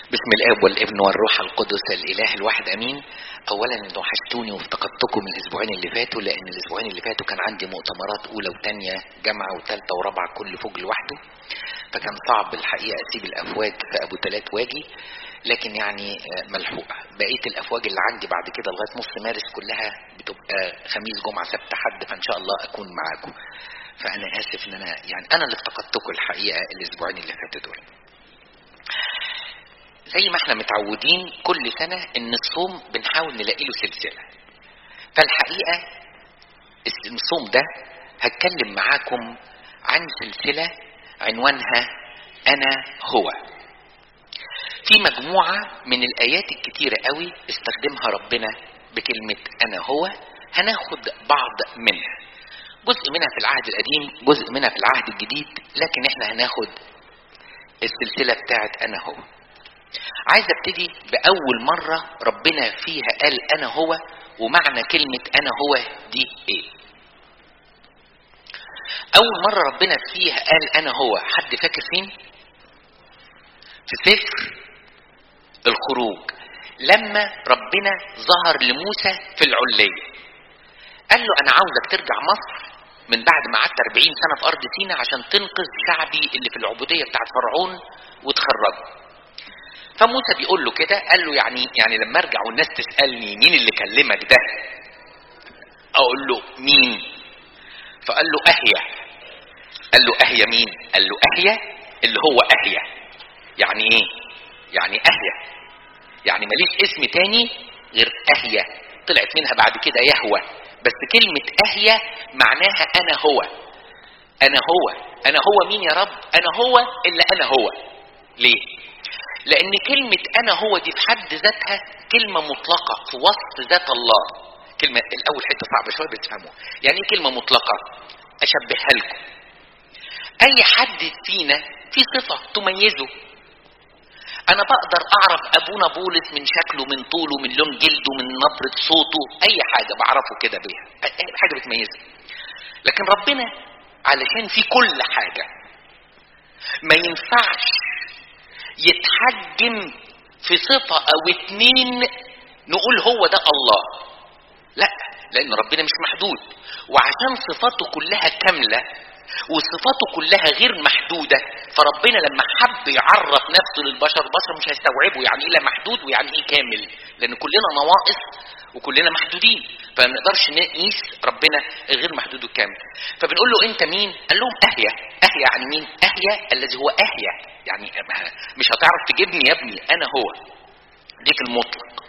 بسم الاب والابن والروح القدس الاله الواحد امين اولا ان وحشتوني وافتقدتكم الاسبوعين اللي فاتوا لان الاسبوعين اللي فاتوا كان عندي مؤتمرات اولى وثانيه جامعه وثالثه ورابعه كل فوج لوحده فكان صعب الحقيقه اسيب الافواج في ابو تلات واجي لكن يعني ملحوقه بقيه الافواج اللي عندي بعد كده لغايه نص مارس كلها بتبقى خميس جمعه سبت حد فان شاء الله اكون معاكم فانا اسف ان انا يعني انا اللي افتقدتكم الحقيقه الاسبوعين اللي فاتوا دول زي ما احنا متعودين كل سنة ان الصوم بنحاول نلاقي له سلسلة فالحقيقة الصوم ده هتكلم معاكم عن سلسلة عنوانها انا هو في مجموعة من الايات الكتيرة قوي استخدمها ربنا بكلمة انا هو هناخد بعض منها جزء منها في العهد القديم جزء منها في العهد الجديد لكن احنا هناخد السلسلة بتاعت انا هو عايز ابتدي باول مرة ربنا فيها قال انا هو ومعنى كلمة انا هو دي ايه اول مرة ربنا فيها قال انا هو حد فاكر فين في سفر الخروج لما ربنا ظهر لموسى في العلية قال له انا عاوزك ترجع مصر من بعد ما قعدت 40 سنة في ارض سينا عشان تنقذ شعبي اللي في العبودية بتاعت فرعون وتخرجه فموسى بيقول له كده قال له يعني يعني لما ارجع والناس تسالني مين اللي كلمك ده اقول له مين فقال له اهيا قال له اهيا مين قال له اهيا اللي هو اهيا يعني ايه يعني اهيا يعني ماليش اسم تاني غير اهيا طلعت منها بعد كده يهوى بس كلمة اهيا معناها انا هو انا هو انا هو مين يا رب انا هو الا انا هو ليه لان كلمة انا هو دي في حد ذاتها كلمة مطلقة في وسط ذات الله كلمة الاول حتة صعبة شوية بتفهموها يعني ايه كلمة مطلقة اشبهها لكم اي حد فينا في صفة تميزه انا بقدر اعرف ابونا بولس من شكله من طوله من لون جلده من نبرة صوته اي حاجة بعرفه كده بيها حاجة بتميزه لكن ربنا علشان في كل حاجة ما ينفعش يتحجم في صفة او اتنين نقول هو ده الله لا لان ربنا مش محدود وعشان صفاته كلها كاملة وصفاته كلها غير محدودة فربنا لما حب يعرف نفسه للبشر البشر مش هيستوعبوا يعني ايه لا محدود ويعني ايه كامل لان كلنا نواقص وكلنا محدودين فما نقدرش نقيس ربنا غير محدود وكامل فبنقول له انت مين قال لهم اهيا اهيا يعني مين اهيا الذي هو اهيا يعني مش هتعرف تجيبني يا ابني انا هو ديك المطلق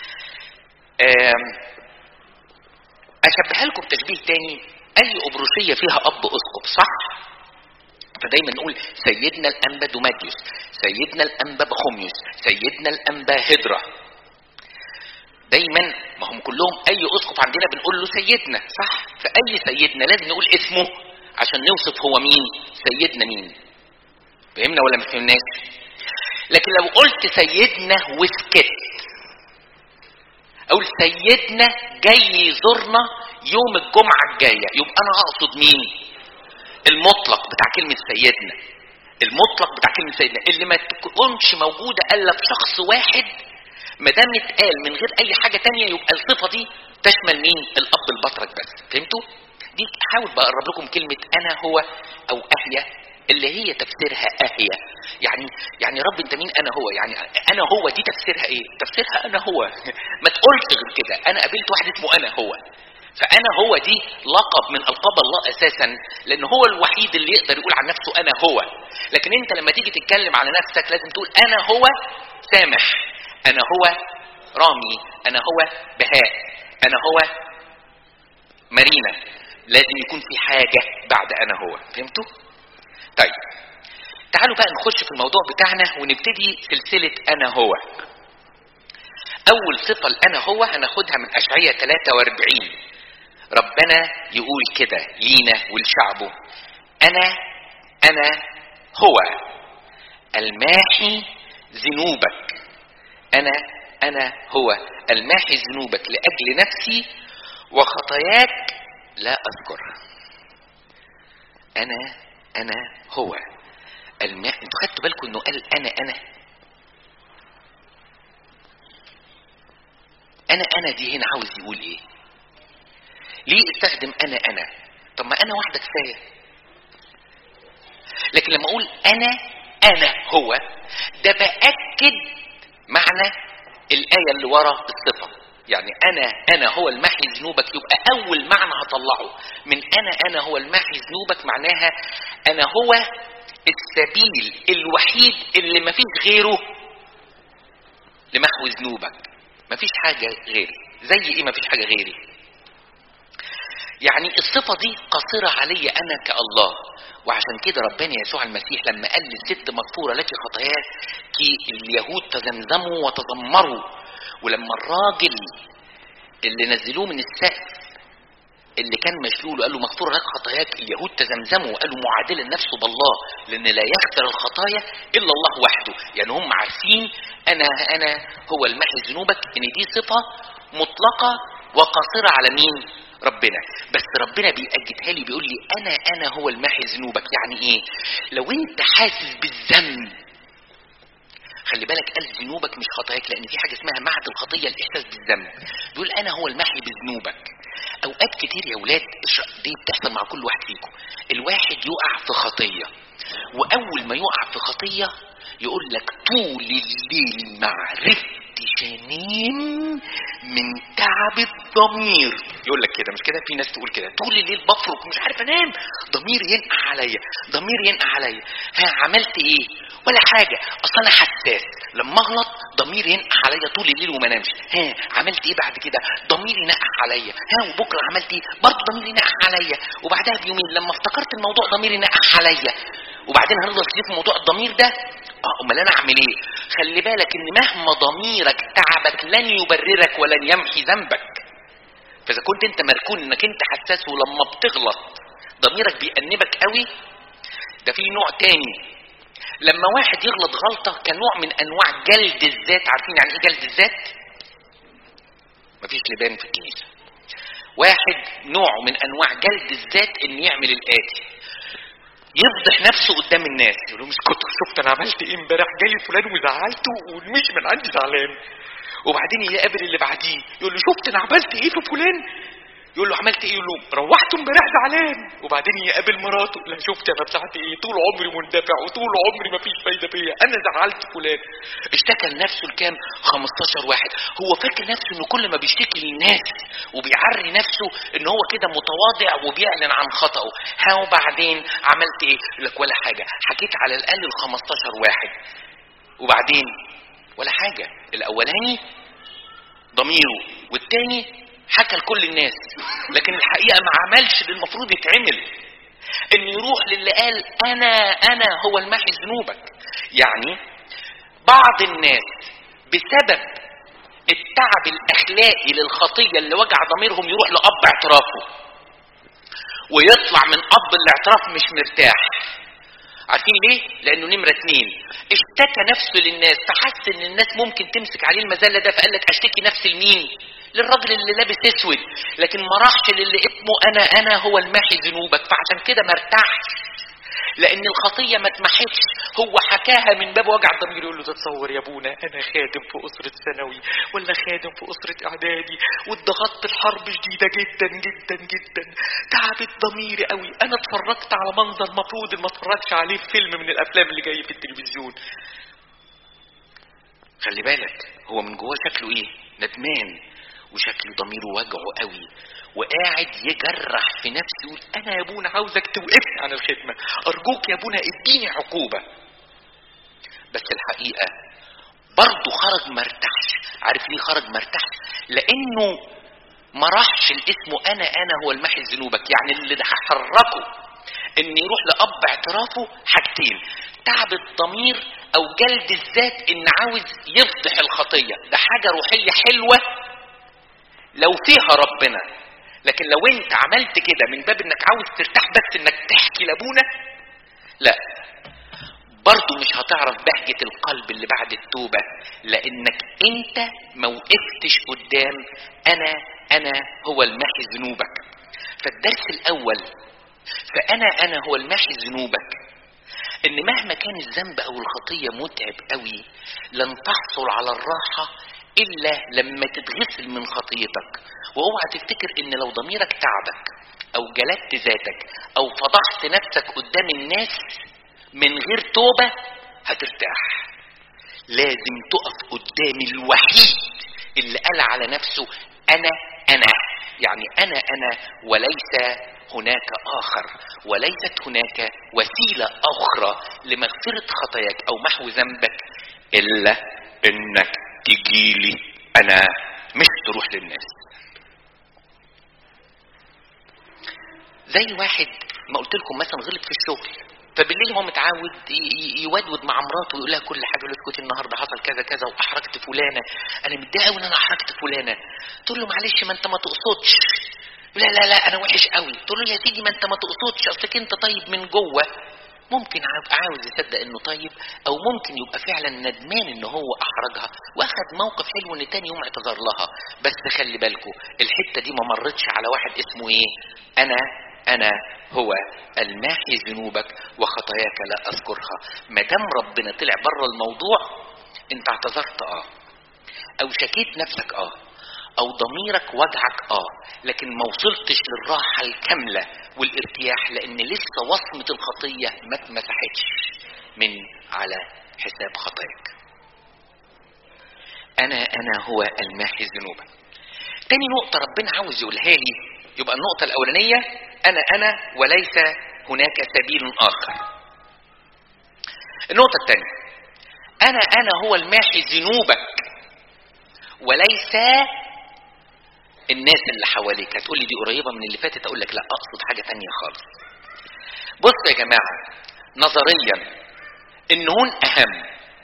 اشبهها لكم بتشبيه تاني اي ابروشيه فيها اب اسقف صح فدايما نقول سيدنا الانبا دوماتيوس سيدنا الانبا بخوميوس سيدنا الانبا هدرة دايما ما هم كلهم اي اسقف عندنا بنقول له سيدنا صح فاي سيدنا لازم نقول اسمه عشان نوصف هو مين سيدنا مين فهمنا ولا ما فهمناش لكن لو قلت سيدنا وسكت اقول سيدنا جاي يزورنا يوم الجمعة الجاية يبقى انا اقصد مين المطلق بتاع كلمة سيدنا المطلق بتاع كلمة سيدنا اللي ما تكونش موجودة الا في شخص واحد ما دام اتقال من غير اي حاجة تانية يبقى الصفة دي تشمل مين الاب البطرك بس فهمتوا دي احاول بقرب لكم كلمة انا هو او اهيا اللي هي تفسيرها اهيا يعني يعني رب انت مين انا هو يعني انا هو دي تفسيرها ايه تفسيرها انا هو ما تقولش غير كده انا قابلت واحد اسمه انا هو فانا هو دي لقب من القاب الله اساسا لان هو الوحيد اللي يقدر يقول عن نفسه انا هو لكن انت لما تيجي تتكلم على نفسك لازم تقول انا هو سامح انا هو رامي انا هو بهاء انا هو مارينا لازم يكون في حاجة بعد انا هو فهمتوا طيب تعالوا بقى نخش في الموضوع بتاعنا ونبتدي سلسلة انا هو اول صفة الانا هو هناخدها من اشعية 43 ربنا يقول كده لينا ولشعبه انا انا هو الماحي ذنوبك انا انا هو الماحي ذنوبك لاجل نفسي وخطاياك لا اذكرها انا انا هو الماء انتوا خدتوا بالكم انه قال انا انا انا انا دي هنا عاوز يقول ايه ليه استخدم انا انا طب ما انا واحده كفايه لكن لما اقول انا انا هو ده باكد معنى الايه اللي ورا الصفه يعني انا انا هو المحي ذنوبك يبقى اول معنى هطلعه من انا انا هو المحي ذنوبك معناها انا هو السبيل الوحيد اللي مفيش غيره لمحو ذنوبك مفيش حاجه غيري زي ايه مفيش حاجه غيري يعني الصفة دي قاصرة علي أنا كالله وعشان كده ربنا يسوع المسيح لما قال للست مغفورة لك خطاياك اليهود تزمزموا وتذمروا ولما الراجل اللي نزلوه من السقف اللي كان مشلول وقال له مغفورة لك خطاياك اليهود تزمزموا وقالوا معادلا نفسه بالله لأن لا يغفر الخطايا إلا الله وحده يعني هم عارفين أنا أنا هو المحي ذنوبك إن دي صفة مطلقة وقاصرة على مين؟ ربنا بس ربنا بيأجدها لي بيقول لي انا انا هو الماحي ذنوبك يعني ايه لو انت حاسس بالذنب خلي بالك قال ذنوبك مش خطاياك لان في حاجه اسمها معهد الخطيه الاحساس بالذنب بيقول انا هو الماحي بذنوبك اوقات كتير يا اولاد دي بتحصل مع كل واحد فيكم الواحد يقع في خطيه واول ما يقع في خطيه يقول لك طول الليل ما عرفتش انام من تعب الضمير يقول لك كده مش كده في ناس تقول كده طول الليل بفرك مش عارف انام ضمير ينقع عليا ضمير ينقع عليا ها عملت ايه ولا حاجه اصل انا حساس لما اغلط ضمير ينقع عليا طول الليل وما انامش ها عملت ايه بعد كده ضمير ينقع عليا ها وبكره عملت ايه برضه ضمير ينقع عليا وبعدها بيومين لما افتكرت الموضوع ضمير ينقع عليا وبعدين هنفضل كتير في موضوع الضمير ده اه امال انا اعمل ايه خلي بالك ان مهما ضميرك تعبك لن يبررك ولن يمحي ذنبك فاذا كنت انت مركون انك انت حساس ولما بتغلط ضميرك بيأنبك قوي ده في نوع تاني لما واحد يغلط غلطة كنوع من انواع جلد الذات عارفين يعني ايه جلد الذات مفيش لبان في الكنيسة واحد نوع من انواع جلد الذات ان يعمل الاتي يفضح نفسه قدام الناس يقول لهم اسكتوا شفت انا عملت ايه امبارح جالي فلان وزعلته ومشي من عندي زعلان وبعدين يقابل اللي بعديه يقول له شفت انا عملت ايه في فلان يقول له عملت ايه يقول له روحت امبارح زعلان وبعدين يقابل مراته لا شفت انا بتاعت ايه طول عمري مندفع وطول عمري مفيش فايده فيا انا زعلت فلان اشتكى لنفسه لكام 15 واحد هو فاكر نفسه انه كل ما بيشتكي للناس وبيعري نفسه ان هو كده متواضع وبيعلن عن خطأه ها وبعدين عملت ايه يقول لك ولا حاجه حكيت على الاقل ال 15 واحد وبعدين ولا حاجه الاولاني ضميره والتاني حكى لكل الناس لكن الحقيقه ما عملش اللي المفروض يتعمل ان يروح للي قال انا انا هو الماحي ذنوبك يعني بعض الناس بسبب التعب الاخلاقي للخطيه اللي وجع ضميرهم يروح لاب اعترافه ويطلع من اب الاعتراف مش مرتاح عارفين ليه؟ لانه نمره اتنين اشتكى نفسه للناس فحس ان الناس ممكن تمسك عليه المذله ده فقال لك اشتكي نفسي لمين؟ للراجل اللي لابس اسود لكن ما راحش للي اسمه انا انا هو الماحي ذنوبك فعشان كده ما ارتاحش لان الخطيه ما اتمحتش هو حكاها من باب وجع الضمير يقول له تتصور يا ابونا انا خادم في اسره ثانوي ولا خادم في اسره اعدادي واتضغطت الحرب شديده جدا جدا جدا تعبت ضميري قوي انا اتفرجت على منظر مفروض ما اتفرجش عليه في فيلم من الافلام اللي جايه في التلفزيون خلي بالك هو من جواه شكله ايه ندمان وشكل ضميره وجعه قوي وقاعد يجرح في نفسه يقول انا يا ابونا عاوزك توقفني عن الخدمه ارجوك يا ابونا اديني عقوبه بس الحقيقه برضه خرج مرتاحش عارف ليه خرج مرتاحش لانه ما راحش لاسمه انا انا هو المحي ذنوبك يعني اللي حركه ان يروح لاب اعترافه حاجتين تعب الضمير او جلد الذات ان عاوز يفضح الخطيه ده حاجه روحيه حلوه لو فيها ربنا لكن لو انت عملت كده من باب انك عاوز ترتاح بس انك تحكي لابونا لا برضه مش هتعرف بهجة القلب اللي بعد التوبة لانك انت ما وقفتش قدام انا انا هو الماحي ذنوبك فالدرس الاول فانا انا هو الماحي ذنوبك ان مهما كان الذنب او الخطية متعب قوي لن تحصل على الراحة الا لما تتغسل من خطيتك واوعى تفتكر ان لو ضميرك تعبك او جلدت ذاتك او فضحت نفسك قدام الناس من غير توبه هترتاح لازم تقف قدام الوحيد اللي قال على نفسه انا انا يعني انا انا وليس هناك اخر وليست هناك وسيله اخرى لمغفره خطاياك او محو ذنبك الا انك تجيلي انا مش تروح للناس زي واحد ما قلت لكم مثلا غلط في الشغل فبالليل هو متعود يودود مع مراته ويقول لها كل حاجه يقول لها اسكتي النهارده حصل كذا كذا واحرجت فلانه انا متضايق قوي ان انا احرجت فلانه تقول له معلش ما انت ما تقصدش لا لا لا انا وحش قوي تقول له يا سيدي ما انت ما تقصدش اصلك انت طيب من جوه ممكن يبقى عاوز يصدق انه طيب او ممكن يبقى فعلا ندمان ان هو احرجها واخد موقف حلو ان تاني يوم اعتذر لها بس خلي بالكم الحته دي ما مرتش على واحد اسمه ايه انا انا هو الماحي ذنوبك وخطاياك لا اذكرها ما دام ربنا طلع بره الموضوع انت اعتذرت اه او شكيت نفسك اه او ضميرك وجعك اه لكن ما وصلتش للراحة الكاملة والارتياح لان لسه وصمة الخطية ما اتمسحتش من على حساب خطاياك انا انا هو الماحي ذنوبك تاني نقطة ربنا عاوز يقولها لي يبقى النقطة الاولانية انا انا وليس هناك سبيل اخر النقطة الثانية انا انا هو الماحي ذنوبك وليس الناس اللي حواليك هتقولي دي قريبة من اللي فاتت اقول لك لا اقصد حاجة تانية خالص بص يا جماعة نظريا النون اهم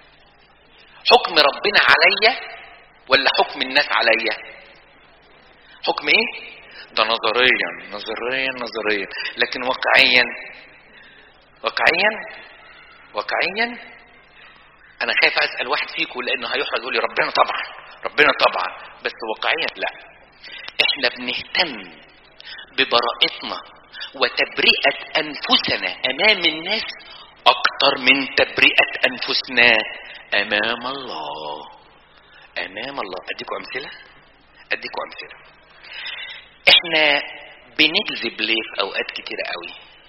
حكم ربنا عليا ولا حكم الناس عليا حكم ايه ده نظريا نظريا نظريا لكن واقعيا واقعيا واقعيا انا خايف اسال واحد فيكم لانه هيحرج يقول لي ربنا طبعا ربنا طبعا بس واقعيا لا احنا بنهتم ببراءتنا وتبرئه انفسنا امام الناس اكتر من تبرئه انفسنا امام الله امام الله اديكم امثله اديكم امثله احنا بنكذب ليه في اوقات كتيره قوي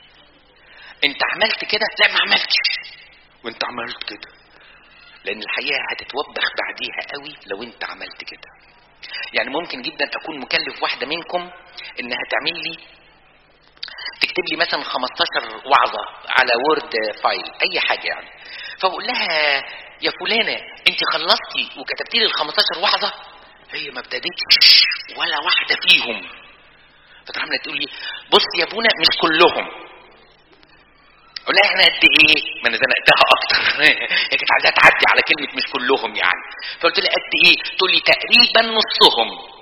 انت عملت كده لا ما عملتش وانت عملت كده لان الحقيقه هتتوبخ بعديها قوي لو انت عملت كده يعني ممكن جدا اكون مكلف واحده منكم انها تعمل لي تكتب لي مثلا 15 وعظه على وورد فايل اي حاجه يعني فبقول لها يا فلانه انت خلصتي وكتبتي لي ال 15 وعظه هي ما ابتدتش ولا واحده فيهم فتروح عامله تقول لي بص يا ابونا مش كلهم اقول لها احنا قد ايه؟ ما انا زنقتها اكتر هي كانت عايزاها تعدي على كلمه مش كلهم يعني فقلت لها قد ايه؟ تقول لي تقريبا نصهم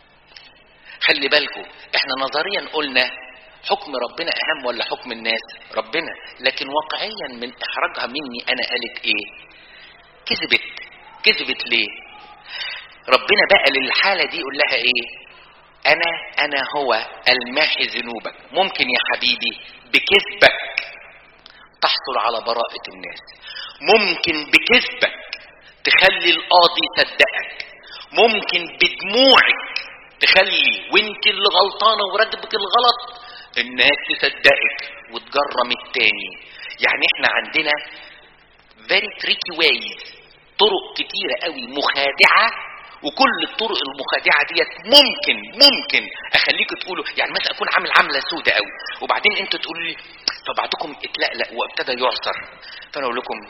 خلي بالكم احنا نظريا قلنا حكم ربنا اهم ولا حكم الناس؟ ربنا لكن واقعيا من احراجها مني انا قالت ايه؟ كذبت كذبت ليه؟ ربنا بقى للحاله دي يقول لها ايه؟ انا انا هو الماحي ذنوبك ممكن يا حبيبي بكذبك تحصل على براءة الناس ممكن بكذبك تخلي القاضي يصدقك ممكن بدموعك تخلي وانت اللي غلطانة وراكبك الغلط الناس تصدقك وتجرم التاني يعني احنا عندنا very tricky ways طرق كتيرة قوي مخادعة وكل الطرق المخادعه ديت ممكن ممكن اخليكم تقولوا يعني مثلا اكون عامل عمله سودة قوي وبعدين انتوا تقولوا لي فبعضكم اتلقلق وابتدى يعصر فانا اقول لكم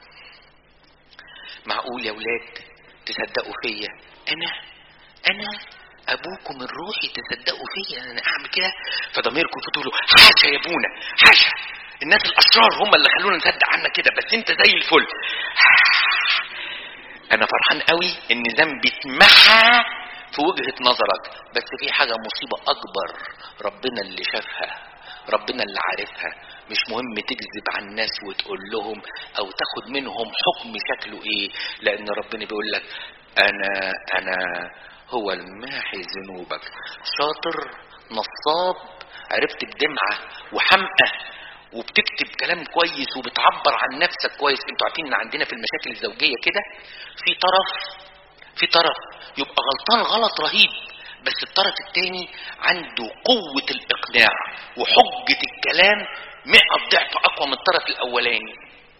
معقول يا ولاد تصدقوا فيا انا انا ابوكم الروحي تصدقوا فيا انا اعمل كده فضميركم تقولوا حاشا يا ابونا حاشا الناس الاشرار هم اللي خلونا نصدق عنك كده بس انت زي الفل انا فرحان قوي ان ذنبي اتمحى في وجهة نظرك بس في حاجة مصيبة اكبر ربنا اللي شافها ربنا اللي عارفها مش مهم تكذب على الناس وتقول لهم او تاخد منهم حكم شكله ايه لان ربنا بيقول لك انا انا هو الماحي ذنوبك شاطر نصاب عرفت بدمعة وحمقى وبتكتب كلام كويس وبتعبر عن نفسك كويس انتوا عارفين ان عندنا في المشاكل الزوجيه كده في طرف في طرف يبقى غلطان غلط رهيب بس الطرف الثاني عنده قوة الإقناع وحجة الكلام مئة ضعف أقوى من الطرف الأولاني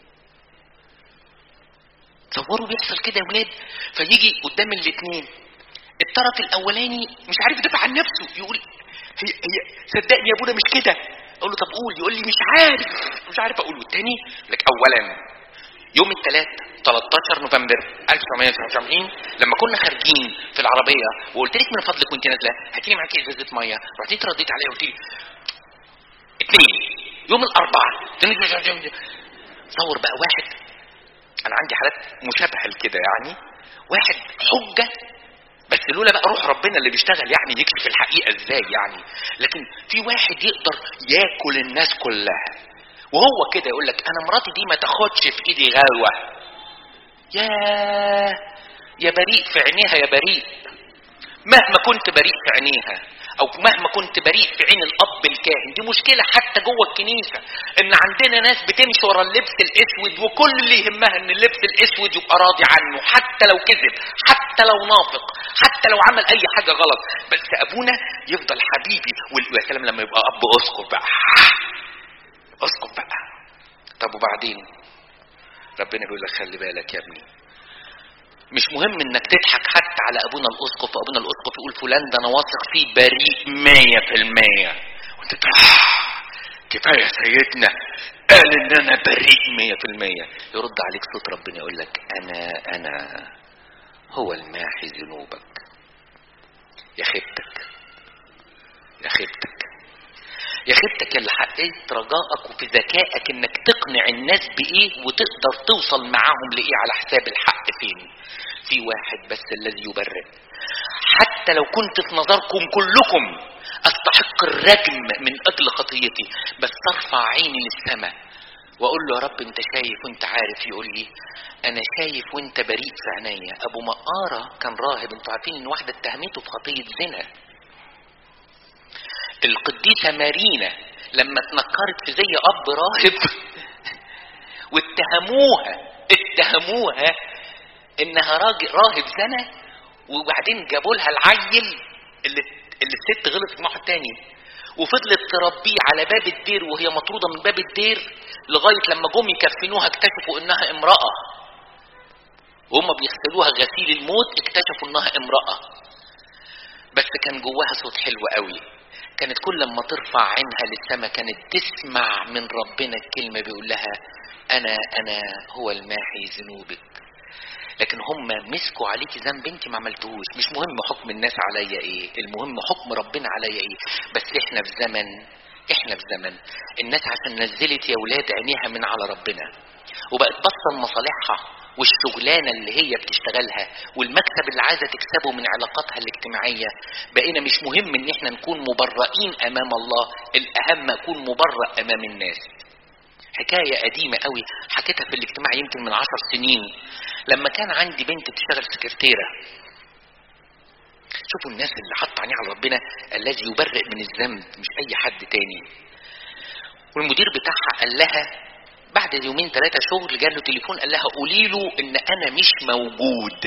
تصوروا بيحصل كده يا ولاد فيجي قدام الاثنين الطرف الاولاني مش عارف يدافع عن نفسه يقول هي هي صدقني يا ابونا مش كده اقول له طب قول يقول لي مش عارف مش عارف اقول والتاني لك اولا يوم الثلاث 13 نوفمبر 1979 لما كنا خارجين في العربيه وقلت لك من فضلك وانت نازله هاتي لي معاكي ازازه ميه رحتي رديت عليا وقلت لي اثنين يوم الاربعاء تصور بقى واحد انا عندي حالات مشابهه لكده يعني واحد حجه بس لولا بقى روح ربنا اللي بيشتغل يعني يكشف الحقيقه ازاي يعني لكن في واحد يقدر ياكل الناس كلها وهو كده يقول لك انا مراتي دي ما تاخدش في ايدي غلوه يا يا بريء في عينيها يا بريء مهما كنت بريء في عينيها او مهما كنت بريء في عين الاب الكاهن دي مشكله حتى جوه الكنيسه ان عندنا ناس بتمشي ورا اللبس الاسود وكل اللي يهمها ان اللبس الاسود يبقى راضي عنه حتى لو كذب حتى لو نافق حتى لو عمل اي حاجه غلط بس ابونا يفضل حبيبي ويا سلام لما يبقى اب اسقف بقى اسقف بقى طب وبعدين ربنا بيقول لك خلي بالك يا ابني مش مهم انك تضحك حتى على ابونا الاسقف وابونا الاسقف يقول فلان ده انا واثق فيه بريء مية في المية وانت تقول كفاية سيدنا قال ان انا بريء مية في المية يرد عليك صوت ربنا يقول لك انا انا هو الماحي ذنوبك يا خيبتك يا خيبتك يا خيبتك اللي حققت رجائك وفي ذكائك انك تقنع الناس بايه وتقدر توصل معاهم لايه على حساب الحق فين في واحد بس الذي يبرئ حتى لو كنت في نظركم كلكم استحق الرجم من اجل خطيتي بس ارفع عيني للسماء واقول له يا رب انت شايف وانت عارف يقول لي انا شايف وانت بريء في عينيا ابو مقاره كان راهب انتوا عارفين ان واحده اتهمته في خطيه زنا القديسه مارينا لما اتنكرت في زي اب راهب واتهموها اتهموها انها راجل راهب زنا وبعدين جابوا لها العيل اللي اللي الست غلطت مع واحد تاني وفضلت تربيه على باب الدير وهي مطروده من باب الدير لغايه لما جم يكفنوها اكتشفوا انها امراه وهم بيغسلوها غسيل الموت اكتشفوا انها امراه بس كان جواها صوت حلو قوي كانت كل لما ترفع عينها للسماء كانت تسمع من ربنا الكلمه بيقول لها انا انا هو الماحي ذنوبك لكن هم مسكوا عليكي ذنب انت ما عملتهوش مش مهم حكم الناس عليا ايه المهم حكم ربنا عليا ايه بس احنا في زمن احنا في زمن الناس عشان نزلت يا ولاد عينيها من على ربنا وبقت باصه لمصالحها والشغلانه اللي هي بتشتغلها والمكسب اللي عايزه تكسبه من علاقاتها الاجتماعيه بقينا مش مهم ان احنا نكون مبرئين امام الله الاهم اكون مبرئ امام الناس حكاية قديمة قوي حكيتها في الاجتماع يمكن من عشر سنين لما كان عندي بنت بتشتغل سكرتيرة شوفوا الناس اللي حط عينيها على ربنا الذي يبرئ من الذنب مش اي حد تاني والمدير بتاعها قال لها بعد يومين ثلاثة شغل جاله تليفون قال لها قولي له ان انا مش موجود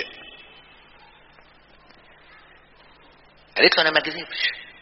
قالت له انا ما كذبش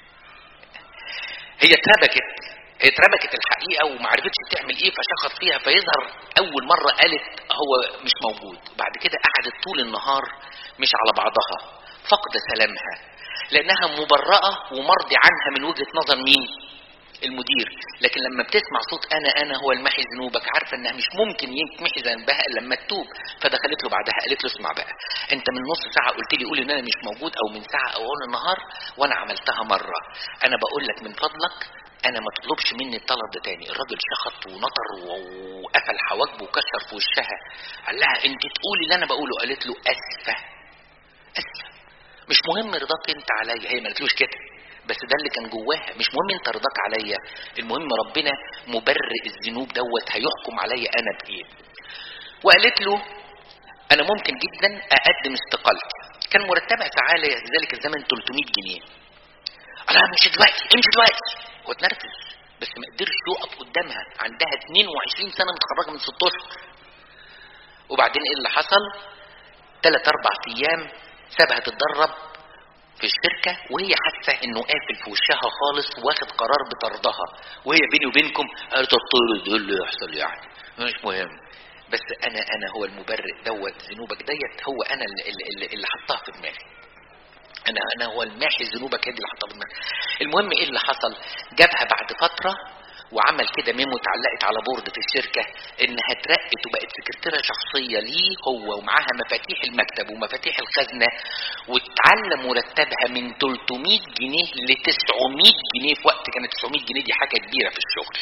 هي اتربكت هي اتربكت الحقيقه وما عرفتش تعمل ايه فشخص فيها فيظهر اول مره قالت هو مش موجود بعد كده قعدت طول النهار مش على بعضها فقد سلامها لانها مبرأة ومرضي عنها من وجهة نظر مين المدير لكن لما بتسمع صوت انا انا هو المحي ذنوبك عارفه انها مش ممكن يمحي ذنبها الا لما تتوب فدخلت له بعدها قالت له اسمع بقى انت من نص ساعه قلت لي قول ان انا مش موجود او من ساعه او اول النهار وانا عملتها مره انا بقول لك من فضلك انا ما تطلبش مني الطلب ده تاني الراجل شخط ونطر وقفل حواجبه وكسر في وشها قال لها انت تقولي اللي انا بقوله قالت له اسفه اسفه مش مهم رضاك انت عليا هي ما قالتلوش كده بس ده اللي كان جواها مش مهم انت رضاك عليا المهم ربنا مبرئ الذنوب دوت هيحكم عليا انا بايه وقالت له انا ممكن جدا اقدم استقالتي كان مرتبها تعالى ذلك الزمن 300 جنيه قال لها مش دلوقتي امشي دلوقتي هو اتنرفز بس ما قدرش يقف قدامها عندها 22 سنه متخرجه من 6 اشهر وبعدين ايه اللي حصل ثلاث اربع ايام سابها تتدرب في الشركه وهي حاسه انه قافل في وشها خالص واخد قرار بطردها وهي بيني وبينكم قالت الطرد ايه اللي يحصل يعني مش مهم بس انا انا هو المبرئ دوت ذنوبك ديت هو انا اللي, اللي, اللي حطها في دماغي انا انا هو الماحي ذنوبك هي اللي حطها في دماغي المهم ايه اللي حصل جابها بعد فتره وعمل كده ميمو اتعلقت على بورد في الشركه انها اترقت وبقت سكرتيره شخصيه ليه هو ومعاها مفاتيح المكتب ومفاتيح الخزنه واتعلى مرتبها من 300 جنيه ل 900 جنيه في وقت كانت 900 جنيه دي حاجه كبيره في الشغل.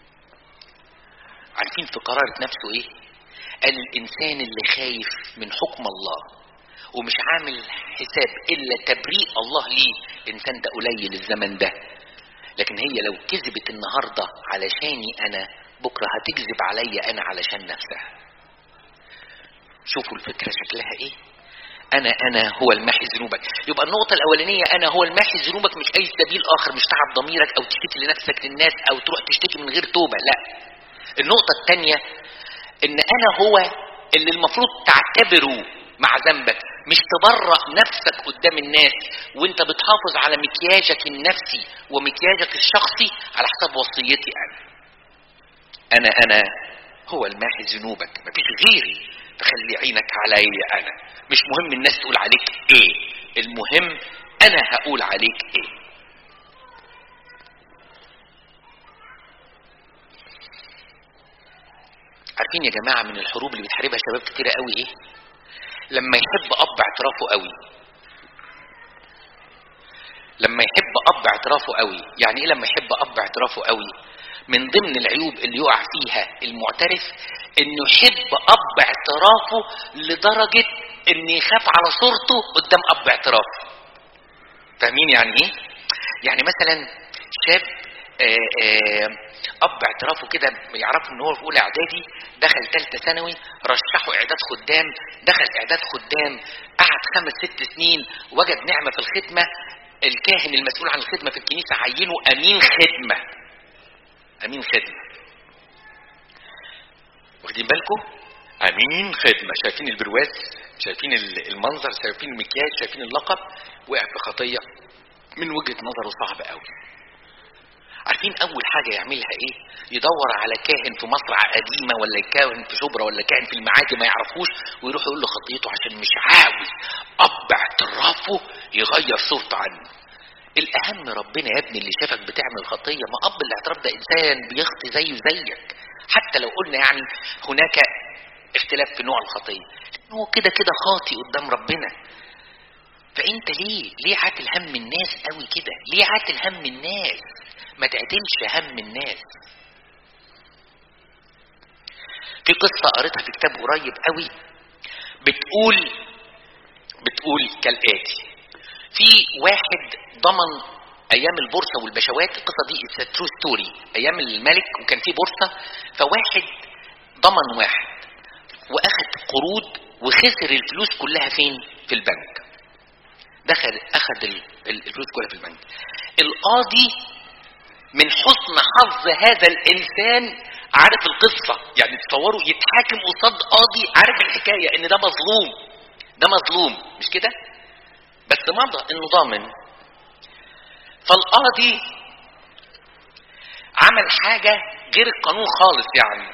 عارفين في قرارة نفسه ايه؟ قال الانسان اللي خايف من حكم الله ومش عامل حساب الا تبريء الله ليه الانسان ده قليل الزمن ده لكن هي لو كذبت النهاردة علشاني أنا بكرة هتكذب عليا أنا علشان نفسها شوفوا الفكرة شكلها إيه أنا أنا هو الماحي ذنوبك يبقى النقطة الأولانية أنا هو الماحي ذنوبك مش أي سبيل آخر مش تعب ضميرك أو تشتكي لنفسك للناس أو تروح تشتكي من غير توبة لا النقطة الثانية إن أنا هو اللي المفروض تعتبره مع ذنبك مش تبرأ نفسك قدام الناس وانت بتحافظ على مكياجك النفسي ومكياجك الشخصي على حسب وصيتي انا انا انا هو الماحي ذنوبك مفيش غيري تخلي عينك عليا انا مش مهم الناس تقول عليك ايه المهم انا هقول عليك ايه عارفين يا جماعه من الحروب اللي بتحاربها شباب كتيره قوي ايه لما يحب اب اعترافه قوي لما يحب اب اعترافه قوي يعني ايه لما يحب اب اعترافه قوي من ضمن العيوب اللي يقع فيها المعترف انه يحب اب اعترافه لدرجه ان يخاف على صورته قدام اب اعترافه فاهمين يعني ايه يعني مثلا شاب آآ آآ اب اعترافه كده يعرفوا ان هو في اولى اعدادي دخل ثالثه ثانوي رشحوا اعداد خدام دخل اعداد خدام قعد خمس ست سنين وجد نعمه في الخدمه الكاهن المسؤول عن الخدمه في الكنيسه عينه امين خدمه امين خدمه واخدين بالكم امين خدمه شايفين البرواز شايفين المنظر شايفين المكياج شايفين اللقب وقع في خطيه من وجهه نظره صعبه قوي عارفين اول حاجه يعملها ايه يدور على كاهن في مصرع قديمه ولا كاهن في شبرا ولا كاهن في المعادي ما يعرفوش ويروح يقول له خطيته عشان مش عاوز اب اعترافه يغير صورته عنه الاهم ربنا يا ابني اللي شافك بتعمل خطيه ما اب الاعتراف ده انسان بيخطي زيه زيك حتى لو قلنا يعني هناك اختلاف في نوع الخطيه هو كده كده خاطي قدام ربنا فانت ليه ليه عاتل هم الناس قوي كده ليه عاتل هم الناس ما تعدلش هم الناس في قصة قريتها في كتاب قريب قوي بتقول بتقول كالآتي في واحد ضمن ايام البورصه والبشوات القصه دي اتس ترو ستوري ايام الملك وكان في بورصه فواحد ضمن واحد واخد قروض وخسر الفلوس كلها فين في البنك دخل اخد الفلوس كلها في البنك القاضي من حسن حظ هذا الانسان عارف القصة يعني تصوروا يتحاكم قصاد قاضي عارف الحكاية ان ده مظلوم ده مظلوم مش كده بس مضى انه ضامن فالقاضي عمل حاجة غير القانون خالص يعني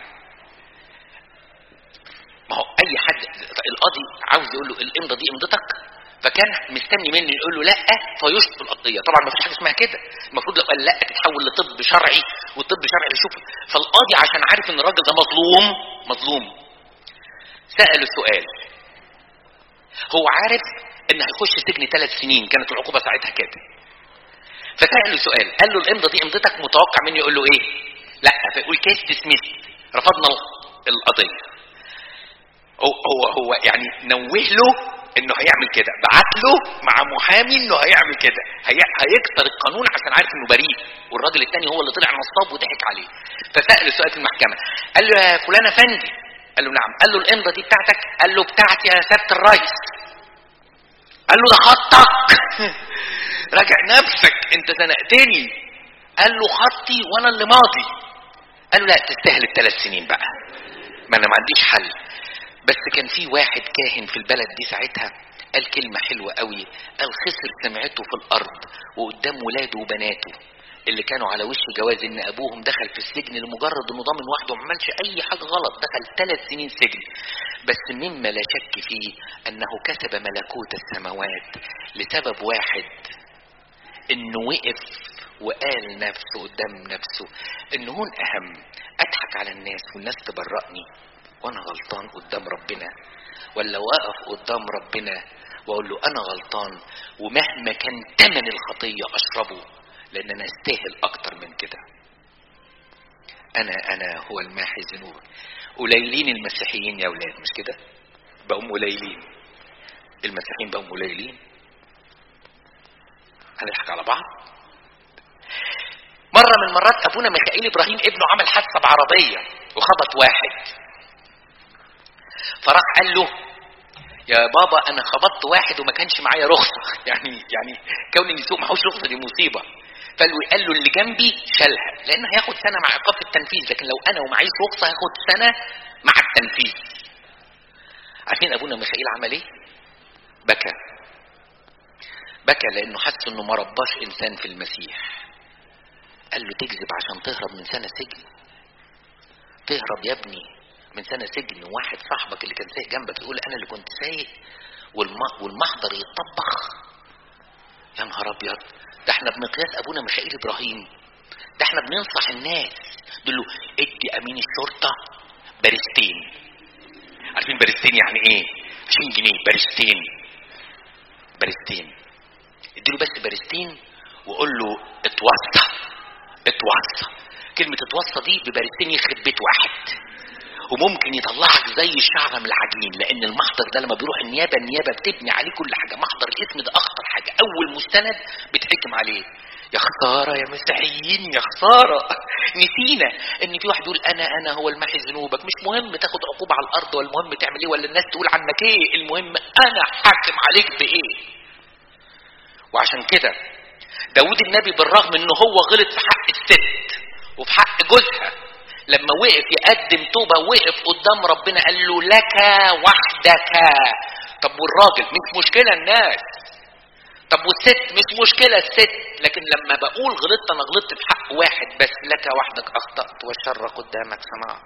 ما هو اي حد القاضي عاوز يقول له الامضة دي امضتك فكان مستني منه يقول له لا فيشطب القضيه طبعا ما فيش حاجه اسمها كده المفروض لو قال لا تتحول لطب شرعي والطب شرعي يشوف فالقاضي عشان عارف ان الراجل ده مظلوم مظلوم ساله سؤال هو عارف ان هيخش سجن ثلاث سنين كانت العقوبه ساعتها كده فساله سؤال قال له الامضه دي امضتك متوقع مني يقول له ايه لا فيقول كيس ديسميس رفضنا القضيه هو هو هو يعني نوه له انه هيعمل كده بعت له مع محامي انه هيعمل كده هي... هيكسر القانون عشان عارف انه بريء والراجل التاني هو اللي طلع نصاب وضحك عليه فسال السؤال في المحكمه قال له يا فلان افندي قال له نعم قال له الامضه دي بتاعتك قال له بتاعتي يا سياده الرئيس قال له ده خطك راجع نفسك انت زنقتني قال له خطي وانا اللي ماضي قال له لا تستاهل الثلاث سنين بقى ما انا ما عنديش حل بس كان في واحد كاهن في البلد دي ساعتها قال كلمة حلوة قوي قال خسر سمعته في الأرض وقدام ولاده وبناته اللي كانوا على وش جواز ان ابوهم دخل في السجن لمجرد انه ضامن وحده وما عملش اي حاجه غلط دخل ثلاث سنين سجن بس مما لا شك فيه انه كسب ملكوت السماوات لسبب واحد انه وقف وقال نفسه قدام نفسه انه هون اهم اضحك على الناس والناس تبرأني وانا غلطان قدام ربنا ولا واقف قدام ربنا واقول له انا غلطان ومهما كان ثمن الخطيه اشربه لان انا استاهل اكتر من كده انا انا هو الماحي ذنوب قليلين المسيحيين يا اولاد مش كده بقوا قليلين المسيحيين بقوا قليلين هنضحك على بعض مرة من المرات أبونا ميخائيل إبراهيم ابنه عمل حادثة بعربية وخبط واحد فراح قال له يا بابا أنا خبطت واحد وما كانش معايا رخصة يعني يعني كون إني يسوق معهوش رخصة دي مصيبة فقال له قال له اللي جنبي شالها لأن هياخد سنة مع إيقاف التنفيذ لكن لو أنا ومعيش رخصة هاخد سنة مع التنفيذ عارفين أبونا ميخائيل عمل إيه؟ بكى بكى لأنه حس إنه ما رباش إنسان في المسيح قال له تكذب عشان تهرب من سنة سجن تهرب يا ابني من سنة سجن واحد صاحبك اللي كان سايق جنبك يقول أنا اللي كنت سايق والم- والمحضر يتطبخ يا نهار أبيض ده احنا بمقياس أبونا ميخائيل إبراهيم ده احنا بننصح الناس نقول له ادي أمين الشرطة بارستين عارفين بارستين يعني إيه؟ 20 جنيه بارستين بارستين اديله بس بارستين وقول له اتوصى اتوصى كلمة اتوصى دي ببارستين يخرب بيت واحد وممكن يطلعك زي الشعرة من العجين لان المحضر ده لما بيروح النيابة النيابة بتبني عليه كل حاجة محضر الاسم ده اخطر حاجة اول مستند بتحكم عليه يا خسارة يا مسيحيين يا خسارة نسينا ان في واحد يقول انا انا هو المحي ذنوبك مش مهم تاخد عقوبة على الارض ولا المهم تعمل ايه ولا الناس تقول عنك ايه المهم انا حاكم عليك بايه وعشان كده داود النبي بالرغم ان هو غلط في حق الست وفي حق جوزها لما وقف يقدم توبة وقف قدام ربنا قال له لك وحدك طب والراجل مش مشكلة الناس طب والست مش مشكلة الست لكن لما بقول غلطت انا غلطت في حق واحد بس لك وحدك اخطأت والشر قدامك سمعت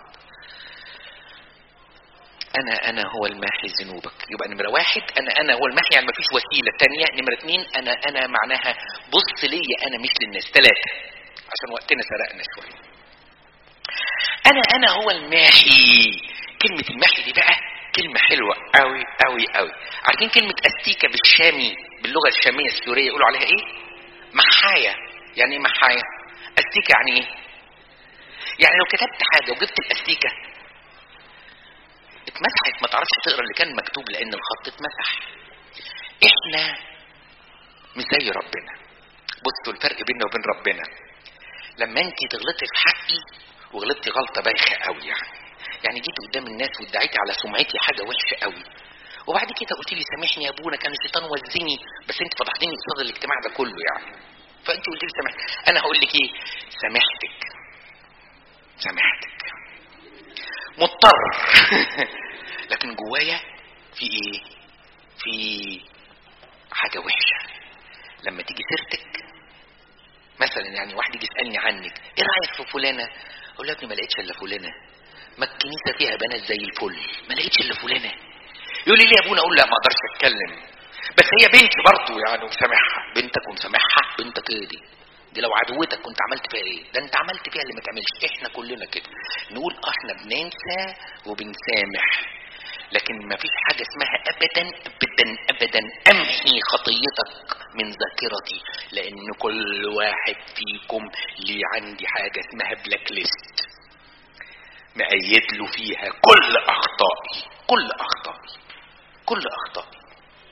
انا انا هو الماحي ذنوبك يبقى نمرة واحد انا انا هو الماحي يعني مفيش وسيلة تانية نمرة اتنين انا انا معناها بص ليا انا مش للناس ثلاثة عشان وقتنا سرقنا شوية انا انا هو الماحي كلمة الماحي دي بقى كلمة حلوة قوي قوي قوي عارفين كلمة استيكة بالشامي باللغة الشامية السورية يقولوا عليها ايه محايا يعني ايه محايا استيكة يعني ايه يعني لو كتبت حاجة وجبت الاستيكة اتمسحت ما تعرفش تقرا اللي كان مكتوب لان الخط اتمسح احنا مش زي ربنا بصوا الفرق بيننا وبين ربنا لما انت تغلطي في حقي وغلطتي غلطه بايخه قوي يعني يعني جيت قدام الناس وادعيتي على سمعتي حاجه وحشه قوي وبعد كده قلت لي سامحني يا ابونا كان الشيطان وزني بس انت فضحتني قصاد الاجتماع ده كله يعني فانت قلت لي سامحني انا هقول لك ايه سامحتك سامحتك مضطر لكن جوايا في ايه في حاجة وحشة لما تيجي سيرتك مثلا يعني واحد يجي يسألني عنك ايه رأيك في فلانة اقول له يا ابني ما لقيتش الا فلانة ما الكنيسة فيها بنات زي الفل ما لقيتش الا فلانة يقول لي ليه يا ابونا اقول لا ما اقدرش اتكلم بس هي بنتي برضه يعني ومسامحها بنتك ومسامحها بنتك ايه دي دي لو عدوتك كنت عملت فيها ايه ده انت عملت فيها اللي ما تعملش احنا كلنا كده نقول اه احنا بننسى وبنسامح لكن ما فيش حاجة اسمها ابدا ابدا ابدا امحي خطيتك من ذاكرتي لان كل واحد فيكم ليه عندي حاجة اسمها بلاك ليست مأيد له فيها كل اخطائي كل اخطائي كل اخطائي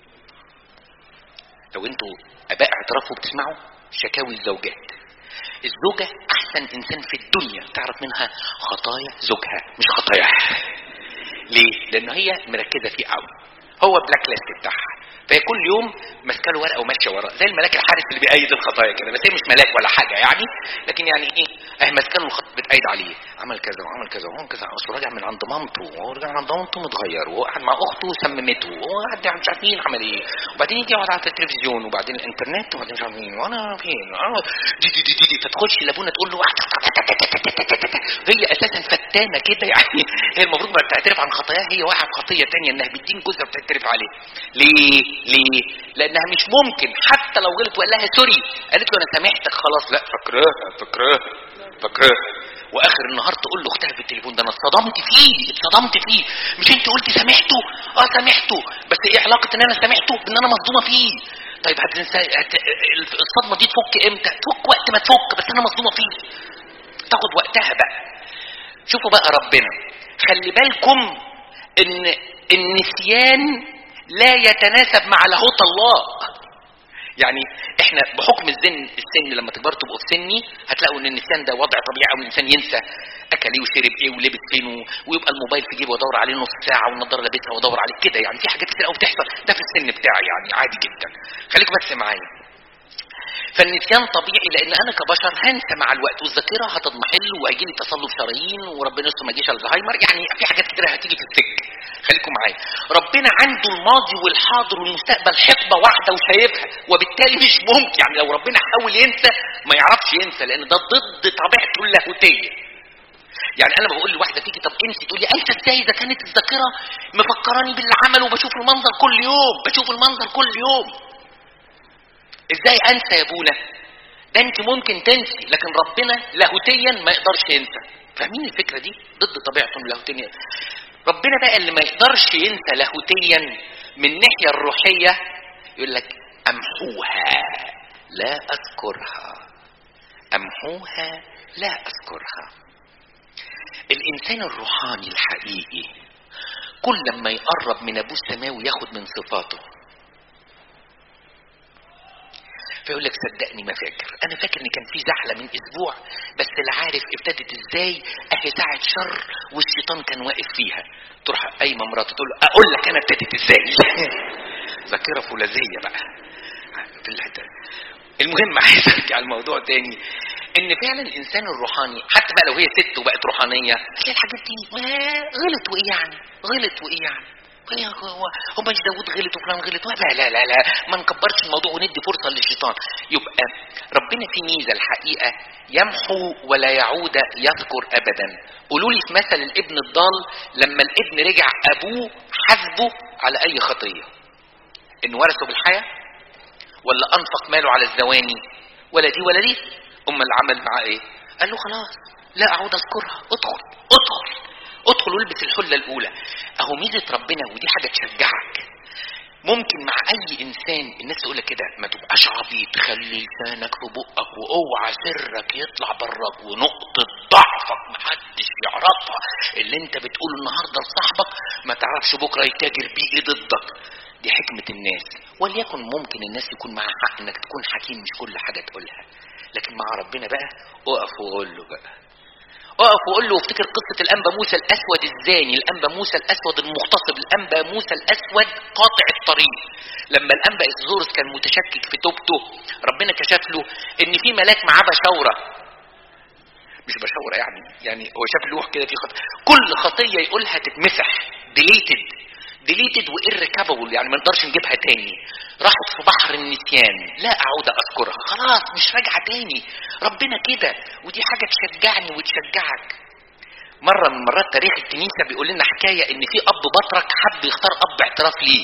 لو انتوا اباء اعترافوا بتسمعوا شكاوي الزوجات الزوجة احسن انسان في الدنيا تعرف منها خطايا زوجها مش خطاياها ليه لان هي مركزة فيه قوي هو بلاك ليست بتاعها فهي كل يوم ماسكه له ورقه وماشيه وراه زي الملاك الحارس اللي بيأيد الخطايا كده بس هي مش ملاك ولا حاجه يعني لكن يعني ايه اهي ماسكه له الخط... بتأيد عليه عمل كذا وعمل كذا وعمل كذا اصله راجع من عند مامته وهو راجع من عند مامته متغير وهو قاعد مع اخته سممته وهو قاعد مش عارف مين عمل ايه وبعدين يجي يقعد على التلفزيون وبعدين الانترنت وبعدين مش عارف مين وانا فين أنا دي دي دي دي, دي فتخش لابونا تقول له هي اساسا فتانه كده يعني هي المفروض ما بتعترف عن خطاياها هي واقعه في خطيه تانية انها بتدين جوزها بتعترف عليه ليه ليه لانها مش ممكن حتى لو غلط وقال لها سوري قالت له انا سامحتك خلاص لا فاكراها فاكراها فاكراها واخر النهار تقول له اختها في التليفون ده انا اتصدمت فيه اتصدمت فيه مش انت قلتي سامحته اه سامحته بس ايه علاقه ان انا سامحته بان انا مصدومه فيه طيب هتنسى هت... الصدمه دي تفك امتى تفك وقت ما تفك بس انا مصدومه فيه تاخد وقتها بقى شوفوا بقى ربنا خلي بالكم ان النسيان لا يتناسب مع لاهوت الله يعني احنا بحكم السن السن لما تكبروا تبقوا في سني هتلاقوا ان النسيان ده وضع طبيعي او الانسان ينسى اكل ايه وشرب ايه ولبس فين ويبقى الموبايل في جيبه وادور عليه نص ساعه والنضاره لابسها وادور عليه كده يعني في حاجات كتير قوي بتحصل ده في السن بتاعي يعني عادي جدا خليك بس معايا فالنسيان طبيعي لان انا كبشر هنسى مع الوقت والذاكره هتضمحل وهيجي لي تصلب شرايين وربنا يستر ما يجيش الزهايمر يعني في حاجات كتير هتيجي في السكه خليكم معايا ربنا عنده الماضي والحاضر والمستقبل حقبه واحده وشايفها وبالتالي مش ممكن يعني لو ربنا حاول ينسى ما يعرفش ينسى لان ده ضد طبيعته اللاهوتيه يعني انا بقول لواحده فيكي طب انسي تقول لي انسى ازاي اذا كانت الذاكره مفكراني باللي عمله وبشوف المنظر كل يوم بشوف المنظر كل يوم ازاي انسى يا ابونا ده انت ممكن تنسي لكن ربنا لاهوتيا ما يقدرش ينسى فاهمين الفكره دي ضد طبيعته اللاهوتيه ربنا بقى اللي ما يقدرش ينسى لاهوتيا من الناحيه الروحيه يقول لك امحوها لا اذكرها امحوها لا اذكرها الانسان الروحاني الحقيقي كل لما يقرب من ابوه السماوي ياخد من صفاته فيقول لك صدقني ما فاكر انا فاكر ان كان في زحله من اسبوع بس لا عارف ابتدت ازاي اهي ساعه شر والشيطان كان واقف فيها تروح قايمه مراته تقول له اقول لك انا ابتدت ازاي ذاكره فولاذيه بقى في الحته المهم عايز ارجع الموضوع تاني ان فعلا الانسان الروحاني حتى بقى لو هي ست وبقت روحانيه تلاقي الحاجات دي غلط وايه يعني غلط وايه يعني هو هو مش داود غلط وفلان غلط لا لا لا لا ما نكبرش الموضوع وندي فرصه للشيطان يبقى ربنا في ميزه الحقيقه يمحو ولا يعود يذكر ابدا قولوا لي في مثل الابن الضال لما الابن رجع ابوه حاسبه على اي خطيه ان ورثه بالحياه ولا انفق ماله على الزواني ولا دي ولا دي امال العمل معاه ايه قال له خلاص لا اعود اذكرها ادخل ادخل ادخل والبس الحله الاولى اهو ميزه ربنا ودي حاجه تشجعك ممكن مع اي انسان الناس تقول لك كده ما تبقاش عبيط خلي لسانك في بقك واوعى سرك يطلع براك ونقطه ضعفك محدش يعرفها اللي انت بتقوله النهارده لصاحبك ما تعرفش بكره يتاجر بيه ايه ضدك دي حكمه الناس وليكن ممكن الناس يكون معاها حق انك تكون حكيم مش كل حاجه تقولها لكن مع ربنا بقى اقف وقول له بقى اقف وقول له افتكر قصة الأنبا موسى الأسود الزاني الأنبا موسى الأسود المغتصب الأنبا موسى الأسود قاطع الطريق لما الأنبا إسزورس كان متشكك في توبته ربنا كشف له إن في ملاك معاه بشاورة مش بشاورة يعني يعني هو شاف لوح كده في خطية كل خطية يقولها تتمسح ديليتد ديليتد وإركابل يعني ما نقدرش نجيبها تاني راحت في بحر النسيان لا اعود اذكرها خلاص مش راجعه تاني ربنا كده ودي حاجه تشجعني وتشجعك مره من مرات تاريخ الكنيسه بيقول لنا حكايه ان في اب بطرك حب يختار اب اعتراف ليه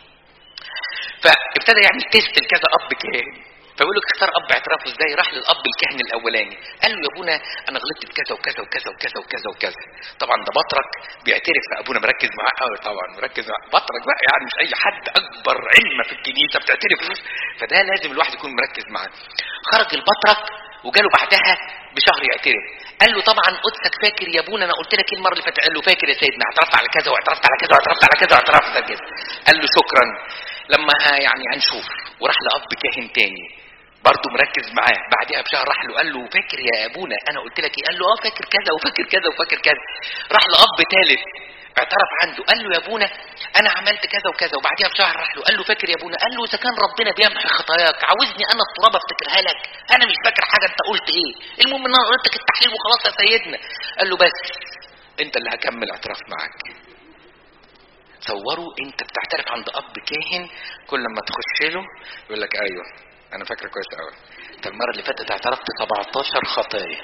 فابتدى يعمل تيست لكذا اب كاهن فبيقول لك اختار اب اعترافه ازاي راح للاب الكاهن الاولاني قال له يا ابونا انا غلطت في كذا وكذا وكذا وكذا وكذا وكذا طبعا ده بطرك بيعترف فابونا مركز معاه قوي طبعا مركز معاه بطرك بقى يعني مش اي حد اكبر علم في الكنيسه بتعترف فده لازم الواحد يكون مركز معاه خرج البطرك وجاله بعدها بشهر يعترف قال له طبعا قدسك فاكر يا ابونا انا قلت لك ايه المره اللي فاتت قال له فاكر يا سيدنا اعترفت على كذا واعترفت على كذا واعترفت على كذا واعترفت على كذا قال له شكرا لما يعني هنشوف وراح لاب كاهن تاني برضه مركز معاه بعدها بشهر راح له قال له فاكر يا ابونا انا قلت لك ايه قال له اه فاكر كذا وفاكر كذا وفاكر كذا راح لاب ثالث اعترف عنده قال له يا ابونا انا عملت كذا وكذا وبعديها بشهر راح له قال له فاكر يا ابونا قال له اذا كان ربنا بيمحي خطاياك عاوزني انا التراب افتكرها لك انا مش فاكر حاجه انت قلت ايه المهم ان انا قلت لك التحليل وخلاص يا سيدنا قال له بس انت اللي هكمل اعتراف معاك تصوروا انت بتعترف عند اب كاهن كل ما تخش له يقول لك ايوه انا فاكر كويس قوي انت المره اللي فاتت اعترفت 17 خطايا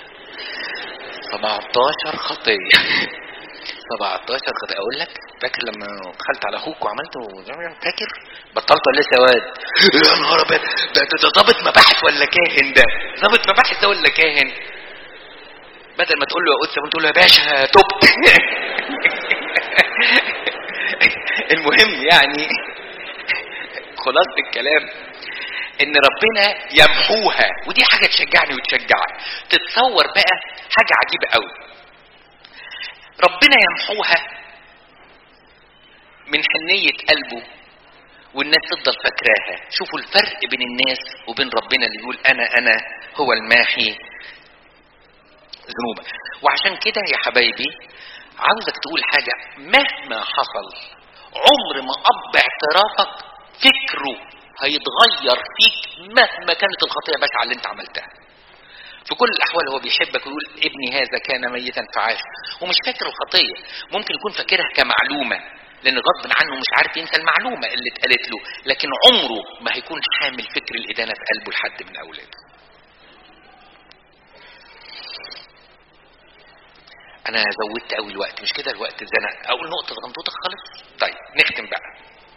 17 خطيه 17 خطيه اقول لك فاكر لما دخلت على اخوك وعملته فاكر بطلت ولا لسه واد يا نهار ابيض ده ده ضابط مباحث ولا كاهن ده ضابط مباحث ده ولا كاهن بدل ما تقول له يا قدس تقول له يا باشا تبت المهم يعني خلاصة الكلام ان ربنا يمحوها ودي حاجة تشجعني وتشجعك تتصور بقى حاجة عجيبة قوي ربنا يمحوها من حنية قلبه والناس تفضل فاكراها شوفوا الفرق بين الناس وبين ربنا اللي يقول انا انا هو الماحي ذنوبك وعشان كده يا حبايبي عاوزك تقول حاجة مهما حصل عمر ما أب اعترافك فكره هيتغير فيك مهما كانت الخطية بشعة اللي انت عملتها في كل الأحوال هو بيحبك ويقول ابني هذا كان ميتا فعاش ومش فاكر الخطية ممكن يكون فاكرها كمعلومة لأن غصب عنه مش عارف ينسى المعلومة اللي اتقالت له لكن عمره ما هيكون حامل فكر الإدانة في قلبه لحد من أولاده انا زودت قوي الوقت مش كده الوقت زنق اقول نقطه غنطوطه خالص طيب نختم بقى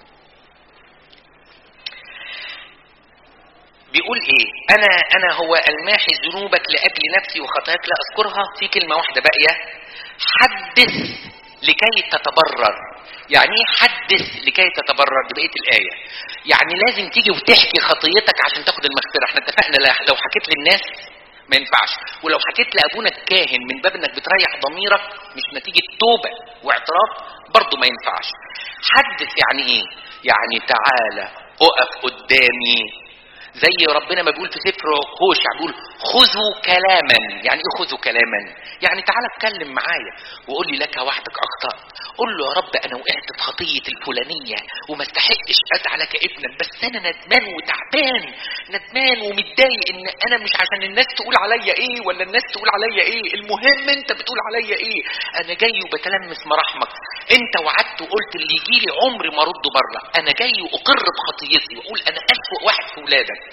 بيقول ايه انا انا هو الماحي ذنوبك لاجل نفسي وخطاياك لا اذكرها في كلمه واحده باقيه حدث لكي تتبرر يعني ايه حدث لكي تتبرر دي بقيه الايه يعني لازم تيجي وتحكي خطيتك عشان تاخد المغفره احنا اتفقنا لو حكيت للناس ما ينفعش ولو حكيت لابونا الكاهن من باب انك بتريح ضميرك مش نتيجه توبه واعتراف برضه ما ينفعش حدث يعني ايه يعني تعالى اقف قدامي زي ربنا ما بيقول في سفر هوشع بيقول خذوا كلاما يعني ايه خذوا كلاما يعني تعالى اتكلم معايا وقول لي لك وحدك اخطات قول له يا رب انا وقعت في خطيه الفلانيه وما استحقش ازعل كابنك بس انا ندمان وتعبان ندمان ومتضايق ان انا مش عشان الناس تقول عليا ايه ولا الناس تقول عليا ايه المهم انت بتقول عليا ايه انا جاي وبتلمس مراحمك انت وعدت وقلت اللي يجي لي عمري ما ارده بره انا جاي واقر بخطيتي واقول انا اسوأ واحد في ولادك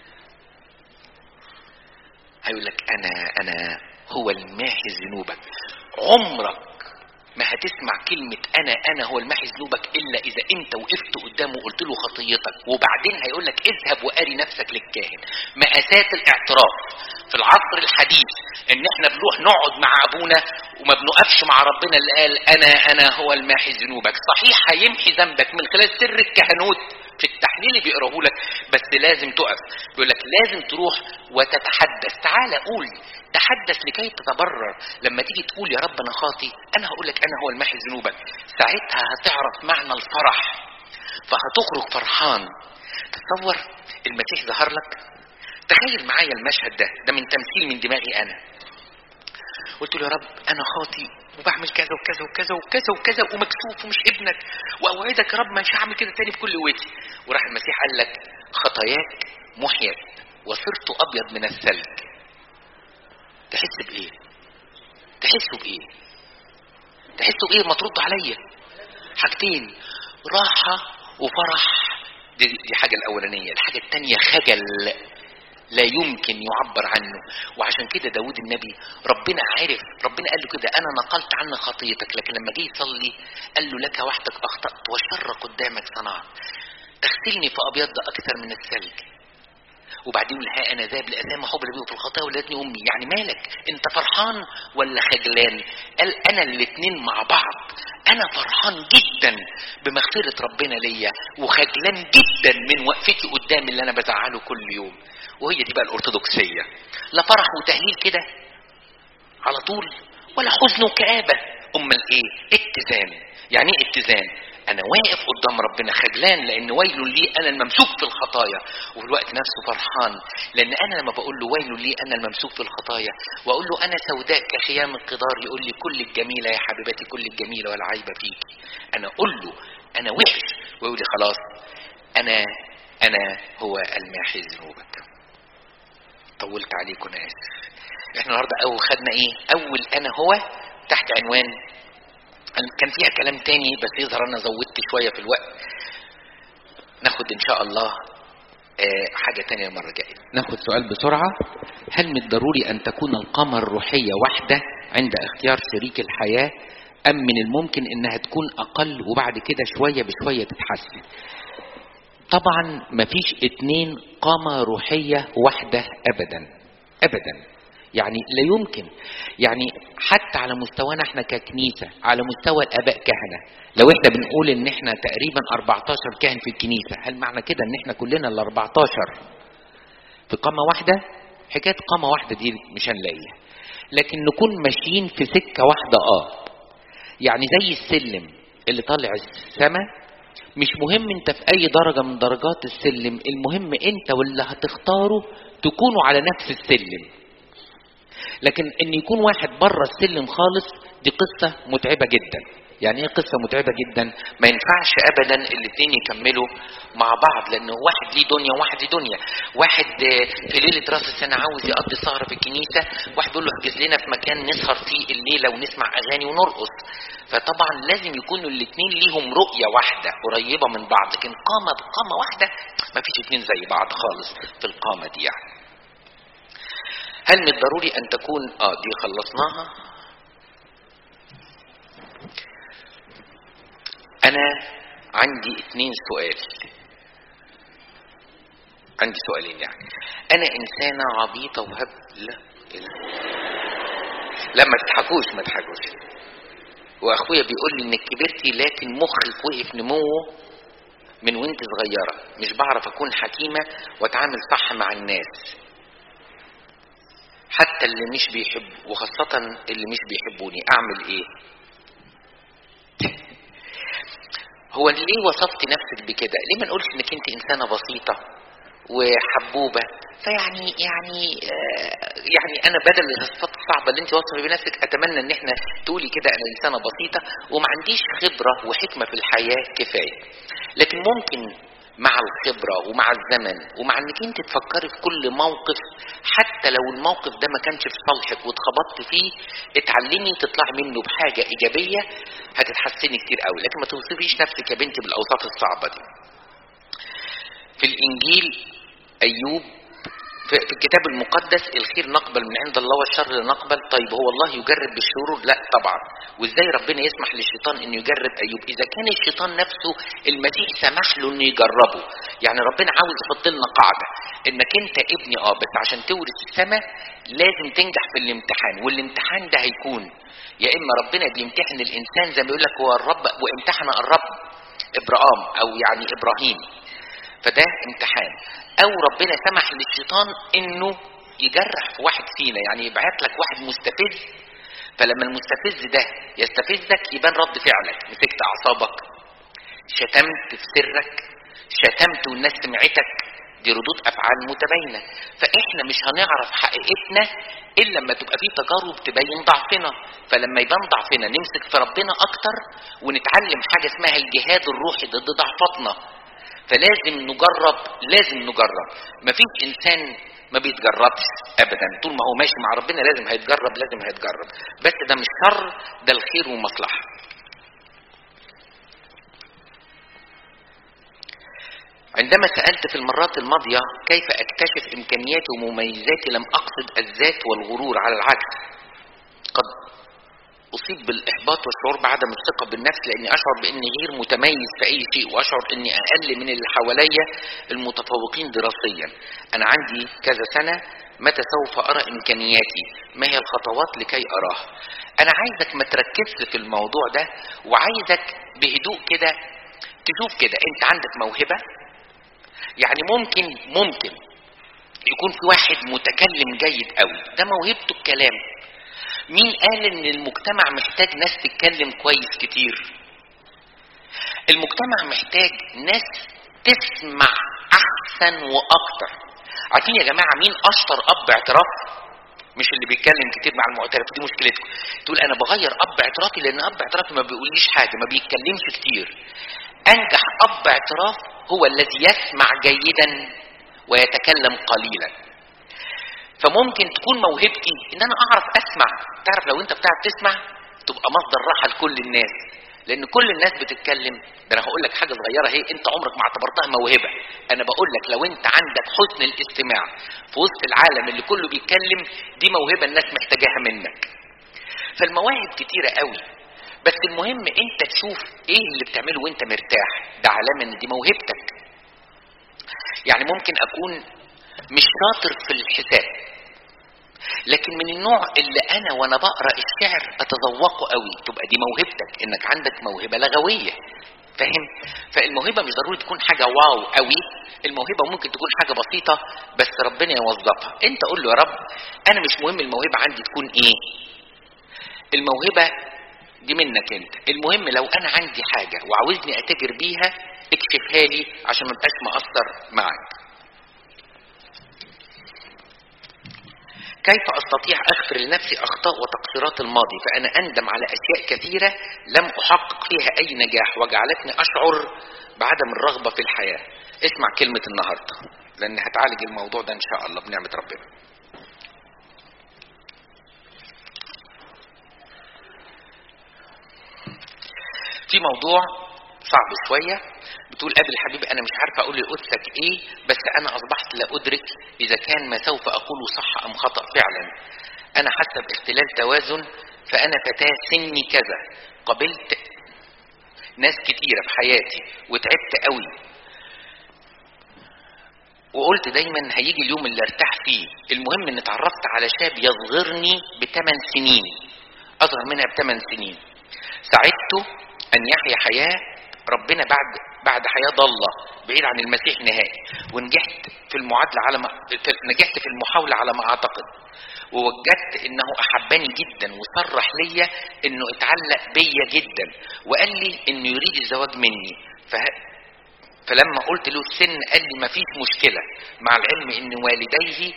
هيقول لك انا انا هو الماحي ذنوبك عمرك ما هتسمع كلمة أنا أنا هو الماحي ذنوبك إلا إذا أنت وقفت قدامه وقلت له خطيتك وبعدين هيقول لك اذهب وقاري نفسك للكاهن مقاسات الاعتراف في العصر الحديث إن إحنا بنروح نقعد مع أبونا وما بنقفش مع ربنا اللي قال أنا أنا هو الماحي ذنوبك صحيح هيمحي ذنبك من خلال سر الكهنوت في التحليل اللي بيقراه لك بس لازم تقف بيقول لك لازم تروح وتتحدث تعالى قول تحدث لكي تتبرر لما تيجي تقول يا رب انا خاطي انا هقول لك انا هو الماحي ذنوبك ساعتها هتعرف معنى الفرح فهتخرج فرحان تصور المسيح ظهر لك تخيل معايا المشهد ده ده من تمثيل من دماغي انا قلت له يا رب انا خاطي وبعمل كذا وكذا وكذا وكذا وكذا ومكسوف ومش ابنك واوعدك يا رب مش هعمل كده تاني بكل قوتي وراح المسيح قال لك خطاياك محيت وصرت ابيض من الثلج تحس بايه تحسوا بايه تحسوا بايه ما تردوا عليا حاجتين راحة وفرح دي, دي حاجة الأولانية الحاجة التانية خجل لا يمكن يعبر عنه وعشان كده داود النبي ربنا عرف ربنا قال له كده انا نقلت عنك خطيتك لكن لما جه يصلي قال له لك وحدك اخطات والشر قدامك صنعت تغسلني فابيض اكثر من الثلج وبعدين يقول ها انا ذاب لاثام حب لبيه في الخطايا ولدتني امي يعني مالك انت فرحان ولا خجلان قال انا الاثنين مع بعض انا فرحان جدا بمغفره ربنا ليا وخجلان جدا من وقفتي قدام اللي انا بزعله كل يوم وهي دي بقى الارثوذكسيه لا فرح وتهليل كده على طول ولا حزن وكآبة امال ايه اتزان يعني ايه اتزان انا واقف قدام ربنا خجلان لان ويل لي انا الممسوك في الخطايا وفي الوقت نفسه فرحان لان انا لما بقول له ويل لي انا الممسوك في الخطايا واقول له انا سوداء كخيام القدار يقول لي كل الجميله يا حبيبتي كل الجميله ولا عيب فيك انا اقول له انا وحش ويقول لي خلاص انا انا هو الماحي ذنوبك طولت عليكم انا اسف احنا النهارده اول خدنا ايه اول انا هو تحت عنوان كان فيها كلام تاني بس يظهر انا زودت شويه في الوقت ناخد ان شاء الله آه حاجة تانية المرة الجاية ناخد سؤال بسرعة هل من الضروري أن تكون القامة الروحية واحدة عند اختيار شريك الحياة أم من الممكن أنها تكون أقل وبعد كده شوية بشوية تتحسن طبعا مفيش اتنين قامة روحية واحدة أبدا أبدا يعني لا يمكن يعني حتى على مستوانا احنا ككنيسة على مستوى الآباء كهنة لو احنا بنقول ان احنا تقريبا 14 كاهن في الكنيسة هل معنى كده ان احنا كلنا ال 14 في قامة واحدة حكاية قامة واحدة دي مش هنلاقيها لكن نكون ماشيين في سكة واحدة اه يعني زي السلم اللي طالع السماء مش مهم انت في اي درجة من درجات السلم المهم انت واللي هتختاره تكونوا على نفس السلم لكن ان يكون واحد بره السلم خالص دي قصة متعبة جدا يعني ايه قصة متعبة جدا ما ينفعش ابدا الاثنين يكملوا مع بعض لان واحد ليه دنيا وواحد ليه دنيا واحد في ليلة راس السنة عاوز يقضي سهرة في الكنيسة واحد بيقول له احجز لنا في مكان نسهر فيه الليلة ونسمع اغاني ونرقص فطبعا لازم يكونوا الاثنين ليهم رؤية واحدة قريبة من بعض لكن قامة بقامة واحدة ما فيش اثنين زي بعض خالص في القامة دي يعني هل من الضروري ان تكون اه دي خلصناها انا عندي اتنين سؤال عندي سؤالين يعني انا انسانة عبيطة وهب لا لا ما تضحكوش ما تضحكوش واخويا بيقول لي انك كبرتي لكن مخك وقف نموه من وانت صغيرة مش بعرف اكون حكيمة واتعامل صح مع الناس حتى اللي مش بيحب وخاصة اللي مش بيحبوني اعمل ايه هو ليه وصفت نفسك بكده ليه ما نقولش انك انت انسانة بسيطة وحبوبة فيعني يعني آه يعني انا بدل الصفات الصعبة اللي انت وصفي بنفسك اتمنى ان احنا تقولي كده انا انسانة بسيطة وما عنديش خبرة وحكمة في الحياة كفاية لكن ممكن مع الخبرة ومع الزمن ومع انك انت تفكري في كل موقف حتى لو الموقف ده ما كانش في صالحك واتخبطت فيه اتعلمي تطلعي منه بحاجة ايجابية هتتحسني كتير قوي لكن ما توصفيش نفسك يا بنتي بالاوصاف الصعبة دي في الانجيل ايوب في الكتاب المقدس الخير نقبل من عند الله والشر لا نقبل طيب هو الله يجرب بالشرور لا طبعا وازاي ربنا يسمح للشيطان انه يجرب ايوب اذا كان الشيطان نفسه المسيح سمح له انه يجربه يعني ربنا عاوز يحط لنا قاعده انك انت ابني اه بس عشان تورث السماء لازم تنجح في الامتحان والامتحان ده هيكون يا اما ربنا بيمتحن الانسان زي ما بيقول لك هو الرب وامتحن الرب ابراهام او يعني ابراهيم فده امتحان او ربنا سمح للشيطان انه يجرح في واحد فينا يعني يبعت لك واحد مستفز فلما المستفز ده يستفزك يبان رد فعلك مسكت اعصابك شتمت في سرك شتمت والناس سمعتك دي ردود افعال متباينه فاحنا مش هنعرف حقيقتنا الا لما تبقى في تجارب تبين ضعفنا فلما يبان ضعفنا نمسك في ربنا اكتر ونتعلم حاجه اسمها الجهاد الروحي ضد ضعفاتنا فلازم نجرب لازم نجرب مفيش انسان ما بيتجربش ابدا طول ما هو ماشي مع ربنا لازم هيتجرب لازم هيتجرب بس ده مش شر ده الخير ومصلحه عندما سألت في المرات الماضية كيف أكتشف إمكانياتي ومميزاتي لم أقصد الذات والغرور على العكس قد أصيب بالإحباط والشعور بعدم الثقة بالنفس لأني أشعر بأني غير متميز في أي شيء وأشعر أني أقل من اللي حواليا المتفوقين دراسيا أنا عندي كذا سنة متى سوف أرى إمكانياتي ما هي الخطوات لكي أراها أنا عايزك ما تركزش في الموضوع ده وعايزك بهدوء كده تشوف كده أنت عندك موهبة يعني ممكن ممكن يكون في واحد متكلم جيد قوي ده موهبته الكلام مين قال ان المجتمع محتاج ناس تتكلم كويس كتير المجتمع محتاج ناس تسمع احسن واكتر عارفين يا جماعه مين اشطر اب اعتراف مش اللي بيتكلم كتير مع المعترف دي مشكلتكم تقول انا بغير اب اعترافي لان اب اعترافي ما بيقوليش حاجه ما بيتكلمش كتير انجح اب اعتراف هو الذي يسمع جيدا ويتكلم قليلا فممكن تكون موهبتي ان انا اعرف اسمع تعرف لو انت بتعرف تسمع تبقى مصدر راحه لكل الناس لان كل الناس بتتكلم ده انا هقول لك حاجه صغيره اهي انت عمرك ما اعتبرتها موهبه انا بقول لك لو انت عندك حسن الاستماع في وسط العالم اللي كله بيتكلم دي موهبه الناس محتاجاها منك فالمواهب كتيره قوي بس المهم انت تشوف ايه اللي بتعمله وانت مرتاح ده علامه ان دي موهبتك يعني ممكن اكون مش شاطر في الحساب لكن من النوع اللي انا وانا بقرا الشعر اتذوقه قوي تبقى دي موهبتك انك عندك موهبه لغويه فاهم فالموهبه مش ضروري تكون حاجه واو قوي الموهبه ممكن تكون حاجه بسيطه بس ربنا يوظفها انت قول له يا رب انا مش مهم الموهبه عندي تكون ايه الموهبه دي منك انت المهم لو انا عندي حاجه وعاوزني اتاجر بيها اكشفها لي عشان ما ابقاش مقصر معاك كيف استطيع اغفر لنفسي اخطاء وتقصيرات الماضي فانا اندم على اشياء كثيره لم احقق فيها اي نجاح وجعلتني اشعر بعدم الرغبه في الحياه اسمع كلمه النهارده لان هتعالج الموضوع ده ان شاء الله بنعمه ربنا في موضوع صعب شوية بتقول قابل حبيبي أنا مش عارفة أقول لقدسك إيه بس أنا أصبحت لا أدرك إذا كان ما سوف أقوله صح أم خطأ فعلا أنا حاسة باختلال توازن فأنا فتاة سني كذا قابلت ناس كتيرة في حياتي وتعبت قوي وقلت دايما هيجي اليوم اللي ارتاح فيه المهم ان اتعرفت على شاب يصغرني بثمان سنين اصغر منها بثمان سنين ساعدته ان يحيا حياه ربنا بعد بعد حياه ضاله بعيد عن المسيح نهائي ونجحت في المعادله على ما نجحت في المحاوله على ما اعتقد ووجدت انه احبني جدا وصرح ليا انه اتعلق بيا جدا وقال لي انه يريد الزواج مني فه... فلما قلت له السن قال لي مفيش مشكله مع العلم ان والديه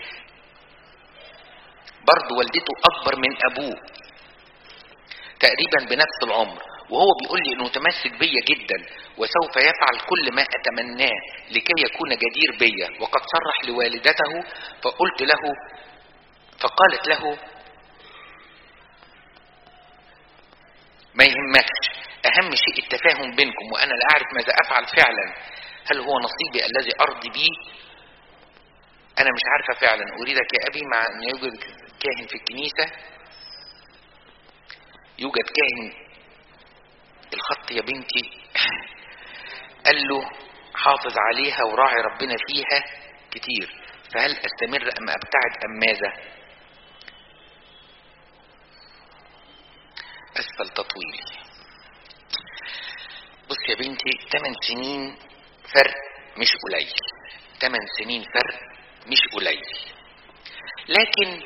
برضه والدته اكبر من ابوه تقريبا بنفس العمر وهو بيقول لي انه متمسك بيا جدا وسوف يفعل كل ما اتمناه لكي يكون جدير بيا وقد صرح لوالدته فقلت له فقالت له ما يهمكش اهم شيء التفاهم بينكم وانا لا اعرف ماذا افعل فعلا هل هو نصيبي الذي ارضي به انا مش عارفه فعلا اريدك يا ابي مع ان يوجد كاهن في الكنيسه يوجد كاهن الخط يا بنتي قال له حافظ عليها وراعي ربنا فيها كتير فهل استمر ام ابتعد ام ماذا اسفل تطويلي بص يا بنتي 8 سنين فرق مش قليل 8 سنين فرق مش قليل لكن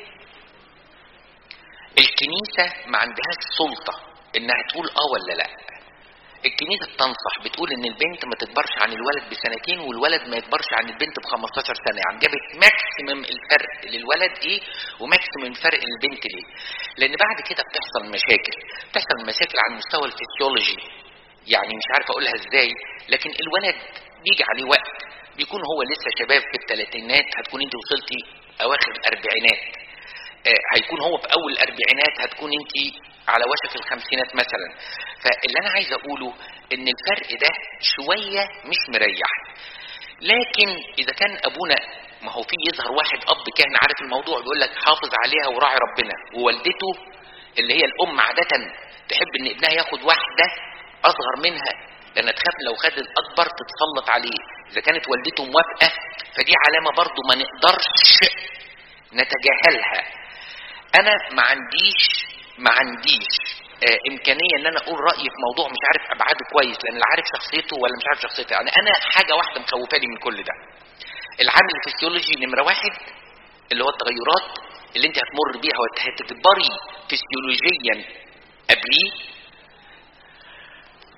الكنيسة ما عندهاش سلطة انها تقول اه ولا لا الكنيسة بتنصح بتقول ان البنت ما تكبرش عن الولد بسنتين والولد ما يكبرش عن البنت ب 15 سنة يعني جابت ماكسيمم الفرق للولد ايه وماكسيمم فرق للبنت ليه لان بعد كده بتحصل مشاكل بتحصل مشاكل على المستوى الفسيولوجي يعني مش عارف اقولها ازاي لكن الولد بيجي عليه وقت بيكون هو لسه شباب في الثلاثينات هتكون انت وصلتي اواخر الاربعينات آه هيكون هو في اول الاربعينات هتكون انت على وشك الخمسينات مثلا فاللي انا عايز اقوله ان الفرق ده شوية مش مريح لكن اذا كان ابونا ما هو في يظهر واحد اب كان عارف الموضوع بيقول لك حافظ عليها وراعي ربنا ووالدته اللي هي الام عادة تحب ان ابنها ياخد واحدة اصغر منها لان تخاف لو خد الاكبر تتسلط عليه اذا كانت والدته موافقة فدي علامة برضو ما نقدرش نتجاهلها انا ما عنديش ما عنديش آه امكانيه ان انا اقول رايي في موضوع مش عارف ابعاده كويس لان لا عارف شخصيته ولا مش عارف شخصيته يعني انا حاجه واحده مخوفاني من كل ده العامل الفسيولوجي نمره واحد اللي هو التغيرات اللي انت هتمر بيها وهتكبري فسيولوجيا قبليه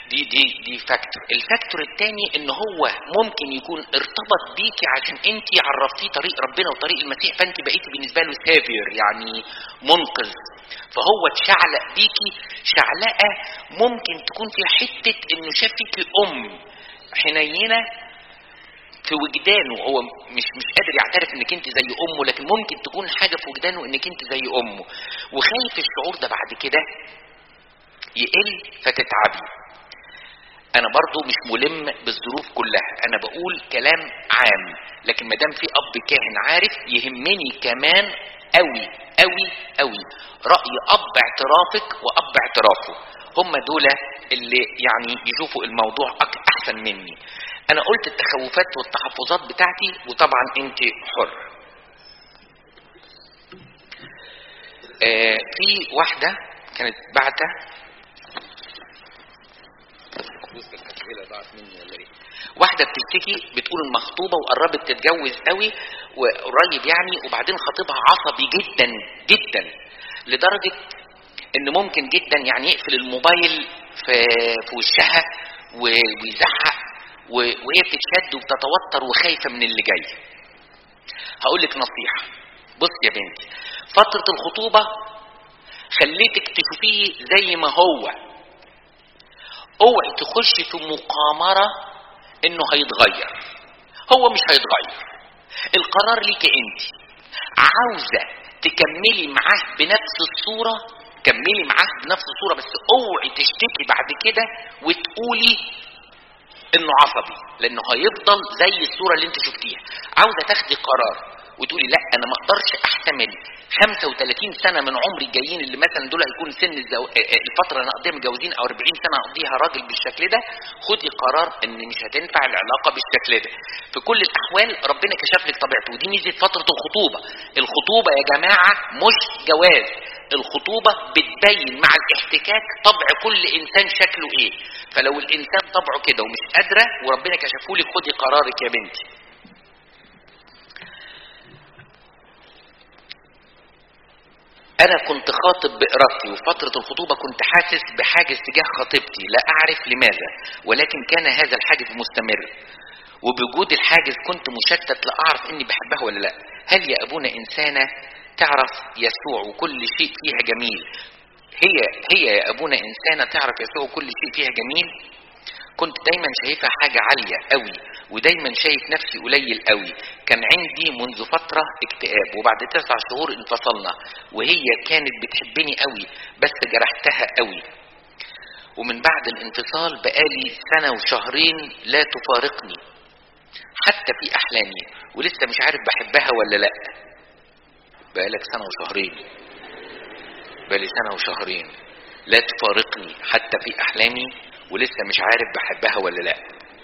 دي دي دي فاكتور الفاكتور الثاني ان هو ممكن يكون ارتبط بيكي عشان انت عرفتيه طريق ربنا وطريق المسيح فانت بقيتي بالنسبه له سافير يعني منقذ فهو اتشعلق بيكي شعلقه ممكن تكون فيها حته انه شاف فيكي ام حنينه في وجدانه هو مش مش قادر يعترف انك انت زي امه لكن ممكن تكون حاجه في وجدانه انك انت زي امه وخايف الشعور ده بعد كده يقل فتتعبي انا برضو مش ملم بالظروف كلها انا بقول كلام عام لكن ما دام في اب كاهن عارف يهمني كمان قوي قوي قوي راي اب اعترافك واب اعترافه هم دول اللي يعني يشوفوا الموضوع أك- احسن مني انا قلت التخوفات والتحفظات بتاعتي وطبعا انت حر آه في واحده كانت بعتة واحدة بتشتكي بتقول المخطوبة وقربت تتجوز قوي وقريب يعني وبعدين خطيبها عصبي جدا جدا لدرجة ان ممكن جدا يعني يقفل الموبايل في, في وشها و- ويزعق و- وهي بتتشد وبتتوتر وخايفة من اللي جاي هقول لك نصيحة بص يا بنتي فترة الخطوبة خليتك تشوفيه زي ما هو اوعي تخشي في مقامرة انه هيتغير هو مش هيتغير القرار ليك انت عاوزة تكملي معاه بنفس الصورة كملي معاه بنفس الصورة بس اوعي تشتكي بعد كده وتقولي انه عصبي لانه هيفضل زي الصورة اللي انت شفتيها عاوزة تاخدي قرار وتقولي لا انا ما اقدرش احتمل 35 سنه من عمري الجايين اللي مثلا دول هيكون سن الزو... آه، آه، الفتره اللي اقضيها متجوزين او 40 سنه اقضيها راجل بالشكل ده خدي قرار ان مش هتنفع العلاقه بالشكل ده في كل الاحوال ربنا كشف لك طبيعته ودي ميزه فتره الخطوبه الخطوبه يا جماعه مش جواز الخطوبه بتبين مع الاحتكاك طبع كل انسان شكله ايه فلو الانسان طبعه كده ومش قادره وربنا كشفه لك خدي قرارك يا بنتي انا كنت خاطب بارادتي وفتره الخطوبه كنت حاسس بحاجز تجاه خطيبتي لا اعرف لماذا ولكن كان هذا الحاجز مستمر وبوجود الحاجز كنت مشتت لا اعرف اني بحبها ولا لا هل يا ابونا انسانه تعرف يسوع وكل شيء فيها جميل هي هي يا ابونا انسانه تعرف يسوع وكل شيء فيها جميل كنت دايما شايفها حاجة عالية قوي ودايما شايف نفسي قليل قوي كان عندي منذ فترة اكتئاب وبعد تسع شهور انفصلنا وهي كانت بتحبني قوي بس جرحتها قوي ومن بعد الانفصال بقالي سنة وشهرين لا تفارقني حتى في أحلامي ولسه مش عارف بحبها ولا لأ بقالك سنة وشهرين بقالي سنة وشهرين لا تفارقني حتى في أحلامي ولسه مش عارف بحبها ولا لا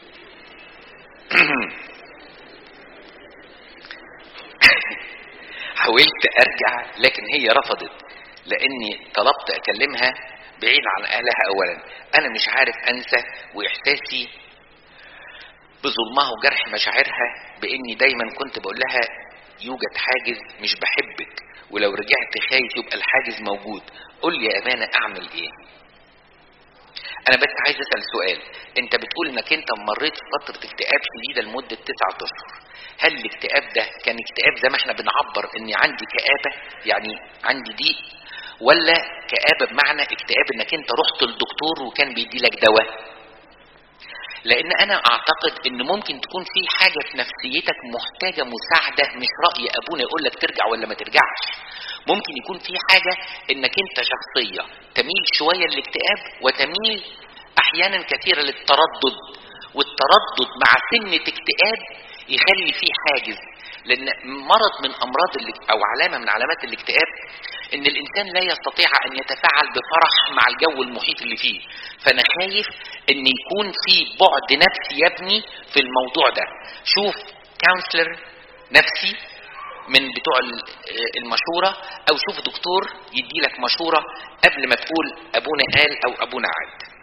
حاولت ارجع لكن هي رفضت لاني طلبت اكلمها بعيد عن اهلها اولا انا مش عارف انسى واحساسي بظلمها وجرح مشاعرها باني دايما كنت بقول لها يوجد حاجز مش بحبك ولو رجعت خايف يبقى الحاجز موجود قول لي يا امانه اعمل ايه انا بس عايز اسال سؤال انت بتقول انك انت مريت في فتره اكتئاب شديده لمده تسعة اشهر هل الاكتئاب ده كان اكتئاب زي ما احنا بنعبر اني عندي كآبة يعني عندي ضيق ولا كآبة بمعنى اكتئاب انك انت رحت للدكتور وكان بيدي لك دواء لان انا اعتقد ان ممكن تكون في حاجة في نفسيتك محتاجة مساعدة مش رأي ابونا يقول لك ترجع ولا ما ترجعش ممكن يكون في حاجة انك انت شخصية تميل شوية للاكتئاب وتميل احيانا كثيرة للتردد والتردد مع سنة اكتئاب يخلي فيه حاجز لان مرض من امراض اللي او علامة من علامات الاكتئاب ان الانسان لا يستطيع ان يتفاعل بفرح مع الجو المحيط اللي فيه فانا خايف ان يكون في بعد نفسي يا ابني في الموضوع ده شوف كونسلر نفسي من بتوع المشورة او شوف دكتور يدي لك مشورة قبل ما تقول ابونا قال او ابونا عاد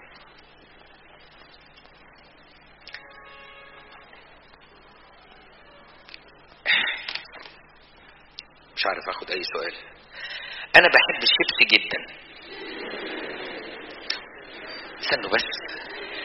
مش عارف اخد اي سؤال انا بحب الشيبسي جدا استنوا بس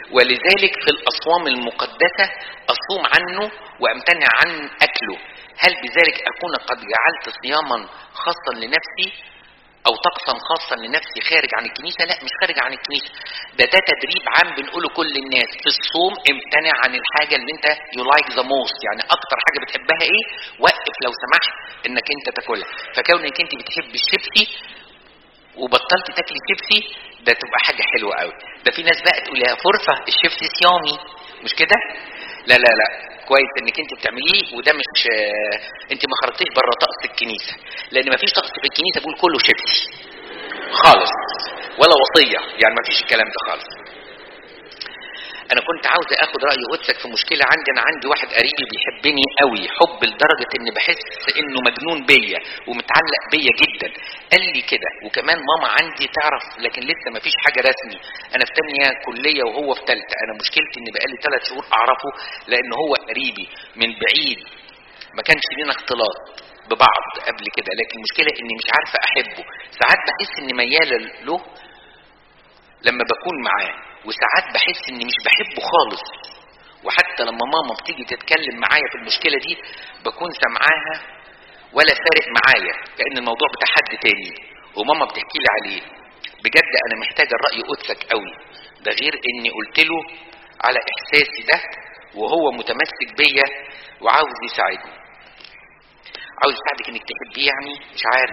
ولذلك في الأصوام المقدسة أصوم عنه وأمتنع عن أكله هل بذلك أكون قد جعلت صياما خاصا لنفسي أو طقسا خاصا لنفسي خارج عن الكنيسة لا مش خارج عن الكنيسة ده ده تدريب عام بنقوله كل الناس في الصوم امتنع عن الحاجة اللي انت you like the most يعني أكتر حاجة بتحبها ايه وقف لو سمحت انك انت تاكلها فكونك انت بتحب الشيبسي وبطلت تاكلي شيبسي ده تبقى حاجه حلوه قوي ده في ناس بقى تقول يا فرصه الشيبسي صيامي مش كده لا لا لا كويس انك انت بتعمليه وده مش آه، انت ما خرجتيش بره طقس الكنيسه لان ما فيش طقس في الكنيسه بيقول كله شيبسي خالص ولا وصيه يعني ما فيش الكلام ده خالص انا كنت عاوز اخد راي قدسك في مشكله عندي انا عندي واحد قريبي بيحبني قوي حب لدرجه ان بحس انه مجنون بيا ومتعلق بيا جدا قال لي كده وكمان ماما عندي تعرف لكن لسه ما فيش حاجه رسمي انا في تانية كليه وهو في ثالثه انا مشكلتي ان بقالي ثلاث شهور اعرفه لان هو قريبي من بعيد ما كانش لينا اختلاط ببعض قبل كده لكن المشكله اني مش عارفه احبه ساعات بحس اني مياله له لما بكون معاه وساعات بحس اني مش بحبه خالص وحتى لما ماما بتيجي تتكلم معايا في المشكله دي بكون سامعاها ولا فارق معايا كان الموضوع بتاع حد تاني وماما بتحكي لي عليه بجد انا محتاج الراي قدسك قوي ده غير اني قلت له على احساسي ده وهو متمسك بيا وعاوز يساعدني عاوز يساعدك انك تحبيه يعني مش عارف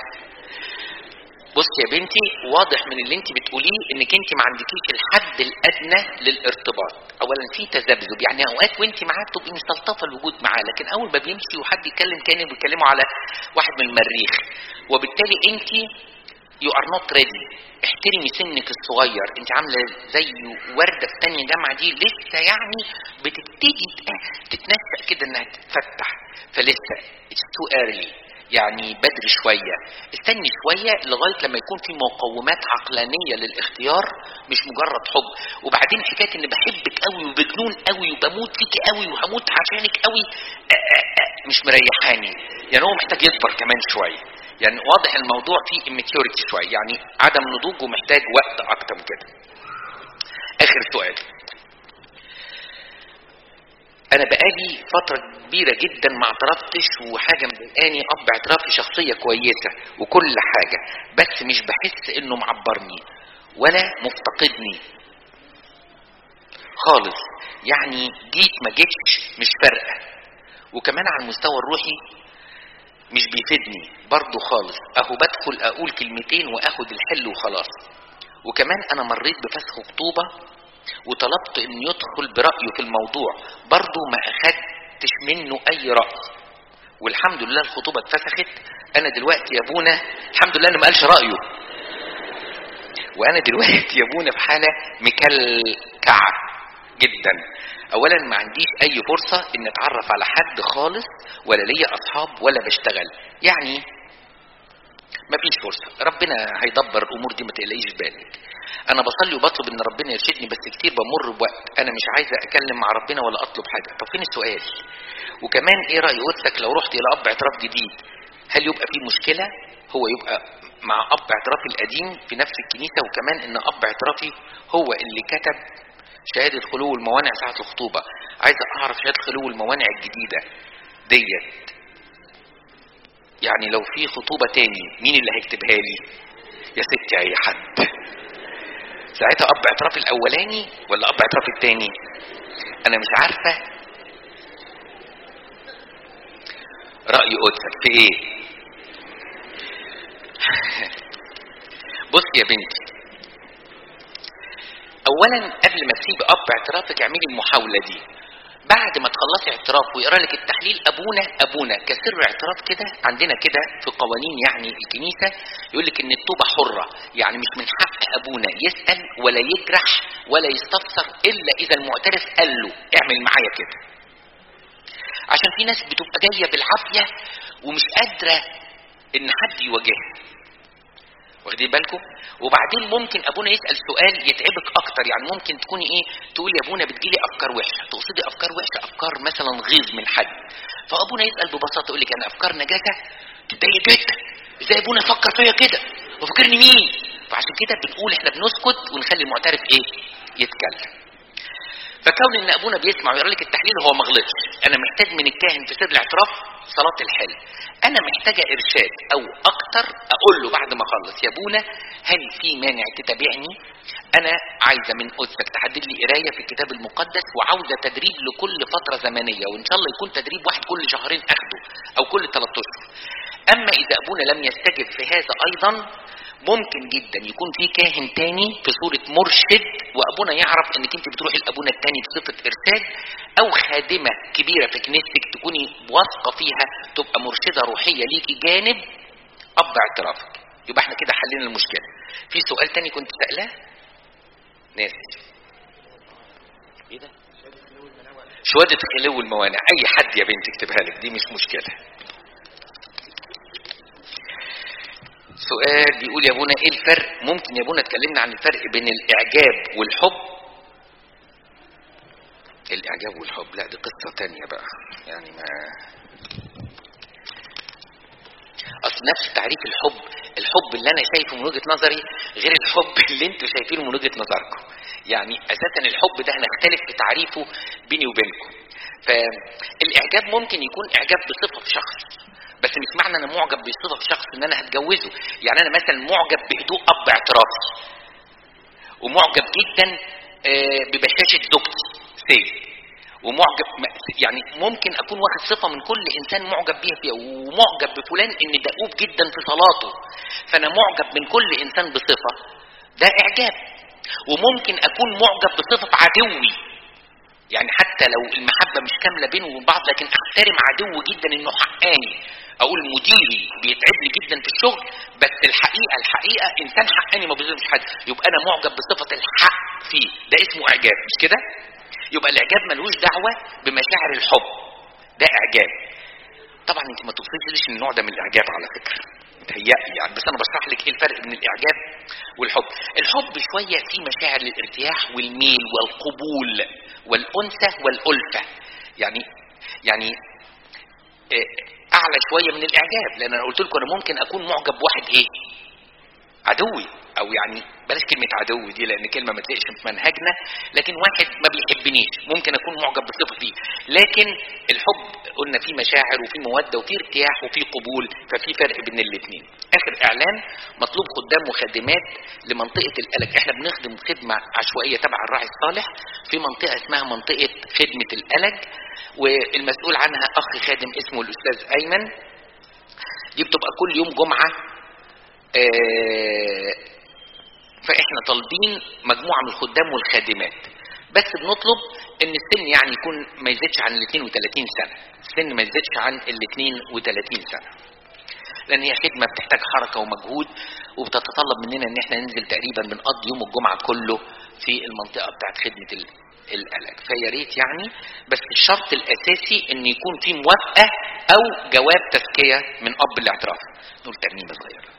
بص يا بنتي واضح من اللي انت بتقوليه انك انت ما عندكيش الحد الادنى للارتباط اولا في تذبذب يعني اوقات وانت معاه بتبقي مستلطفه الوجود معاه لكن اول ما بيمشي وحد يتكلم كانوا بيتكلموا على واحد من المريخ وبالتالي انت يو ار نوت ريدي احترمي سنك الصغير انت عامله زي ورده في تانية جامعه دي لسه يعني بتبتدي تتنسق كده انها تتفتح فلسه اتس تو ايرلي يعني بدري شوية استني شوية لغاية لما يكون في مقومات عقلانية للاختيار مش مجرد حب وبعدين حكاية ان بحبك قوي وبجنون قوي وبموت فيك قوي وهموت عشانك قوي آآ آآ مش مريحاني يعني هو محتاج يكبر كمان شوية يعني واضح الموضوع فيه immaturity شوية يعني عدم نضوج ومحتاج وقت اكتر من كده اخر سؤال انا بقالي فتره كبيره جدا ما اعترفتش وحاجه مضايقاني اب اعترافي شخصيه كويسه وكل حاجه بس مش بحس انه معبرني ولا مفتقدني خالص يعني جيت ما جيتش مش فارقه وكمان على المستوى الروحي مش بيفيدني برضه خالص اهو بدخل اقول كلمتين واخد الحل وخلاص وكمان انا مريت بفسخ خطوبه وطلبت ان يدخل برأيه في الموضوع برضه ما اخدتش منه اي رأي والحمد لله الخطوبة اتفسخت انا دلوقتي يا ابونا الحمد لله انه ما قالش رأيه وانا دلوقتي يا ابونا في حالة مكلكعة جدا اولا ما عنديش اي فرصة ان اتعرف على حد خالص ولا ليا اصحاب ولا بشتغل يعني مفيش فرصة ربنا هيدبر الامور دي ما تقلقيش بالك انا بصلي وبطلب ان ربنا يرشدني بس كتير بمر بوقت انا مش عايز اتكلم مع ربنا ولا اطلب حاجه طب فين السؤال وكمان ايه راي قدسك لو رحت الى اب اعتراف جديد هل يبقى في مشكله هو يبقى مع اب اعترافي القديم في نفس الكنيسه وكمان ان اب اعترافي هو اللي كتب شهاده خلو الموانع ساعه الخطوبه عايز اعرف شهاده خلو الموانع الجديده ديت يعني لو في خطوبه تاني مين اللي هيكتبها لي يا ستي اي حد ساعتها اب اعتراف الاولاني ولا اب اعتراف التاني انا مش عارفه راي قدسك في ايه بص يا بنتي اولا قبل ما تسيب اب اعترافك اعملي المحاوله دي بعد ما تخلصي اعتراف ويقرا لك التحليل ابونا ابونا كسر اعتراف كده عندنا كده في قوانين يعني الكنيسه يقول لك ان التوبه حره يعني مش من حق ابونا يسال ولا يجرح ولا يستفسر الا اذا المعترف قال له اعمل معايا كده عشان في ناس بتبقى جايه بالعافيه ومش قادره ان حد يواجهها واخدين بالكم وبعدين ممكن ابونا يسال سؤال يتعبك اكتر يعني ممكن تكوني ايه تقول يا ابونا بتجيلي افكار وحشه تقصدي افكار وحشه افكار مثلا غيظ من حد فابونا يسال ببساطه يقول لك انا افكار نجاسه تضايق جدا ازاي ابونا يفكر فيا كده وفكرني مين فعشان كده بنقول احنا بنسكت ونخلي المعترف ايه يتكلم فكون ان ابونا بيسمع ويقرا لك التحليل هو ما غلطش انا محتاج من الكاهن في سر الاعتراف صلاه الحل انا محتاجه ارشاد او اكتر اقول له بعد ما اخلص يا ابونا هل في مانع تتابعني انا عايزه من اسك تحدد لي قرايه في الكتاب المقدس وعاوزه تدريب لكل فتره زمنيه وان شاء الله يكون تدريب واحد كل شهرين اخده او كل ثلاث اشهر اما اذا ابونا لم يستجب في هذا ايضا ممكن جدا يكون في كاهن تاني في صورة مرشد وابونا يعرف انك انت بتروحي لابونا التاني بصفة ارشاد او خادمة كبيرة في كنيستك تكوني واثقة فيها تبقى مرشدة روحية ليكي جانب اب اعترافك يبقى احنا كده حلينا المشكلة في سؤال تاني كنت سألاه ناسي ايه ده شهادة خلو الموانع اي حد يا بنت اكتبها لك دي مش مشكلة سؤال بيقول يا ابونا ايه الفرق ممكن يا ابونا اتكلمنا عن الفرق بين الاعجاب والحب الاعجاب والحب لا دي قصة تانية بقى يعني ما اصل نفس تعريف الحب الحب اللي انا شايفه من وجهة نظري غير الحب اللي انتوا شايفينه من وجهة نظركم يعني اساسا الحب ده هنختلف في تعريفه بيني وبينكم فالاعجاب ممكن يكون اعجاب بصفة في شخص بس مش معنى انا معجب بصفه في شخص ان انا هتجوزه يعني انا مثلا معجب بهدوء اب اعترافي ومعجب جدا آه، ببشاشه زوجتي سي ومعجب يعني ممكن اكون واخد صفه من كل انسان معجب بيها فيها ومعجب بفلان ان دؤوب جدا في صلاته فانا معجب من كل انسان بصفه ده اعجاب وممكن اكون معجب بصفه عدوي يعني حتى لو المحبة مش كاملة بينه وبين بعض لكن احترم عدو جدا انه حقاني اقول مديري بيتعبني جدا في الشغل بس الحقيقة الحقيقة انسان حقاني ما بيظلمش حد يبقى انا معجب بصفة الحق فيه ده اسمه اعجاب مش كده يبقى الاعجاب ملوش دعوة بمشاعر الحب ده اعجاب طبعا انت ما توصليش للنوع ده من الاعجاب على فكرة متهيألي يعني بس انا بشرح لك ايه الفرق بين الاعجاب والحب الحب شوية فيه مشاعر الارتياح والميل والقبول والأنثى والألفة يعني يعني أعلى شوية من الإعجاب لأن أنا قلت لكم أنا ممكن أكون معجب بواحد إيه؟ عدوي أو يعني بلاش كلمة عدو دي لأن كلمة ما تلاقيش في منهجنا لكن واحد ما بيحبنيش ممكن أكون معجب بصفة فيه لكن الحب قلنا فيه مشاعر وفيه مودة وفيه ارتياح وفيه قبول ففي فرق بين الاثنين آخر إعلان مطلوب خدام وخادمات لمنطقة القلق احنا بنخدم خدمة عشوائية تبع الراعي الصالح في منطقة اسمها منطقة خدمة القلق والمسؤول عنها أخ خادم اسمه الأستاذ أيمن دي بتبقى كل يوم جمعة آه فاحنا طالبين مجموعه من الخدام والخادمات بس بنطلب ان السن يعني يكون ما يزيدش عن ال 32 سنه السن ما يزيدش عن ال 32 سنه لان هي خدمه بتحتاج حركه ومجهود وبتتطلب مننا ان احنا ننزل تقريبا بنقضي يوم الجمعه كله في المنطقه بتاعت خدمه القلق فيا ريت يعني بس الشرط الاساسي ان يكون في موافقه او جواب تزكيه من اب الاعتراف نقول ترنيمه صغيره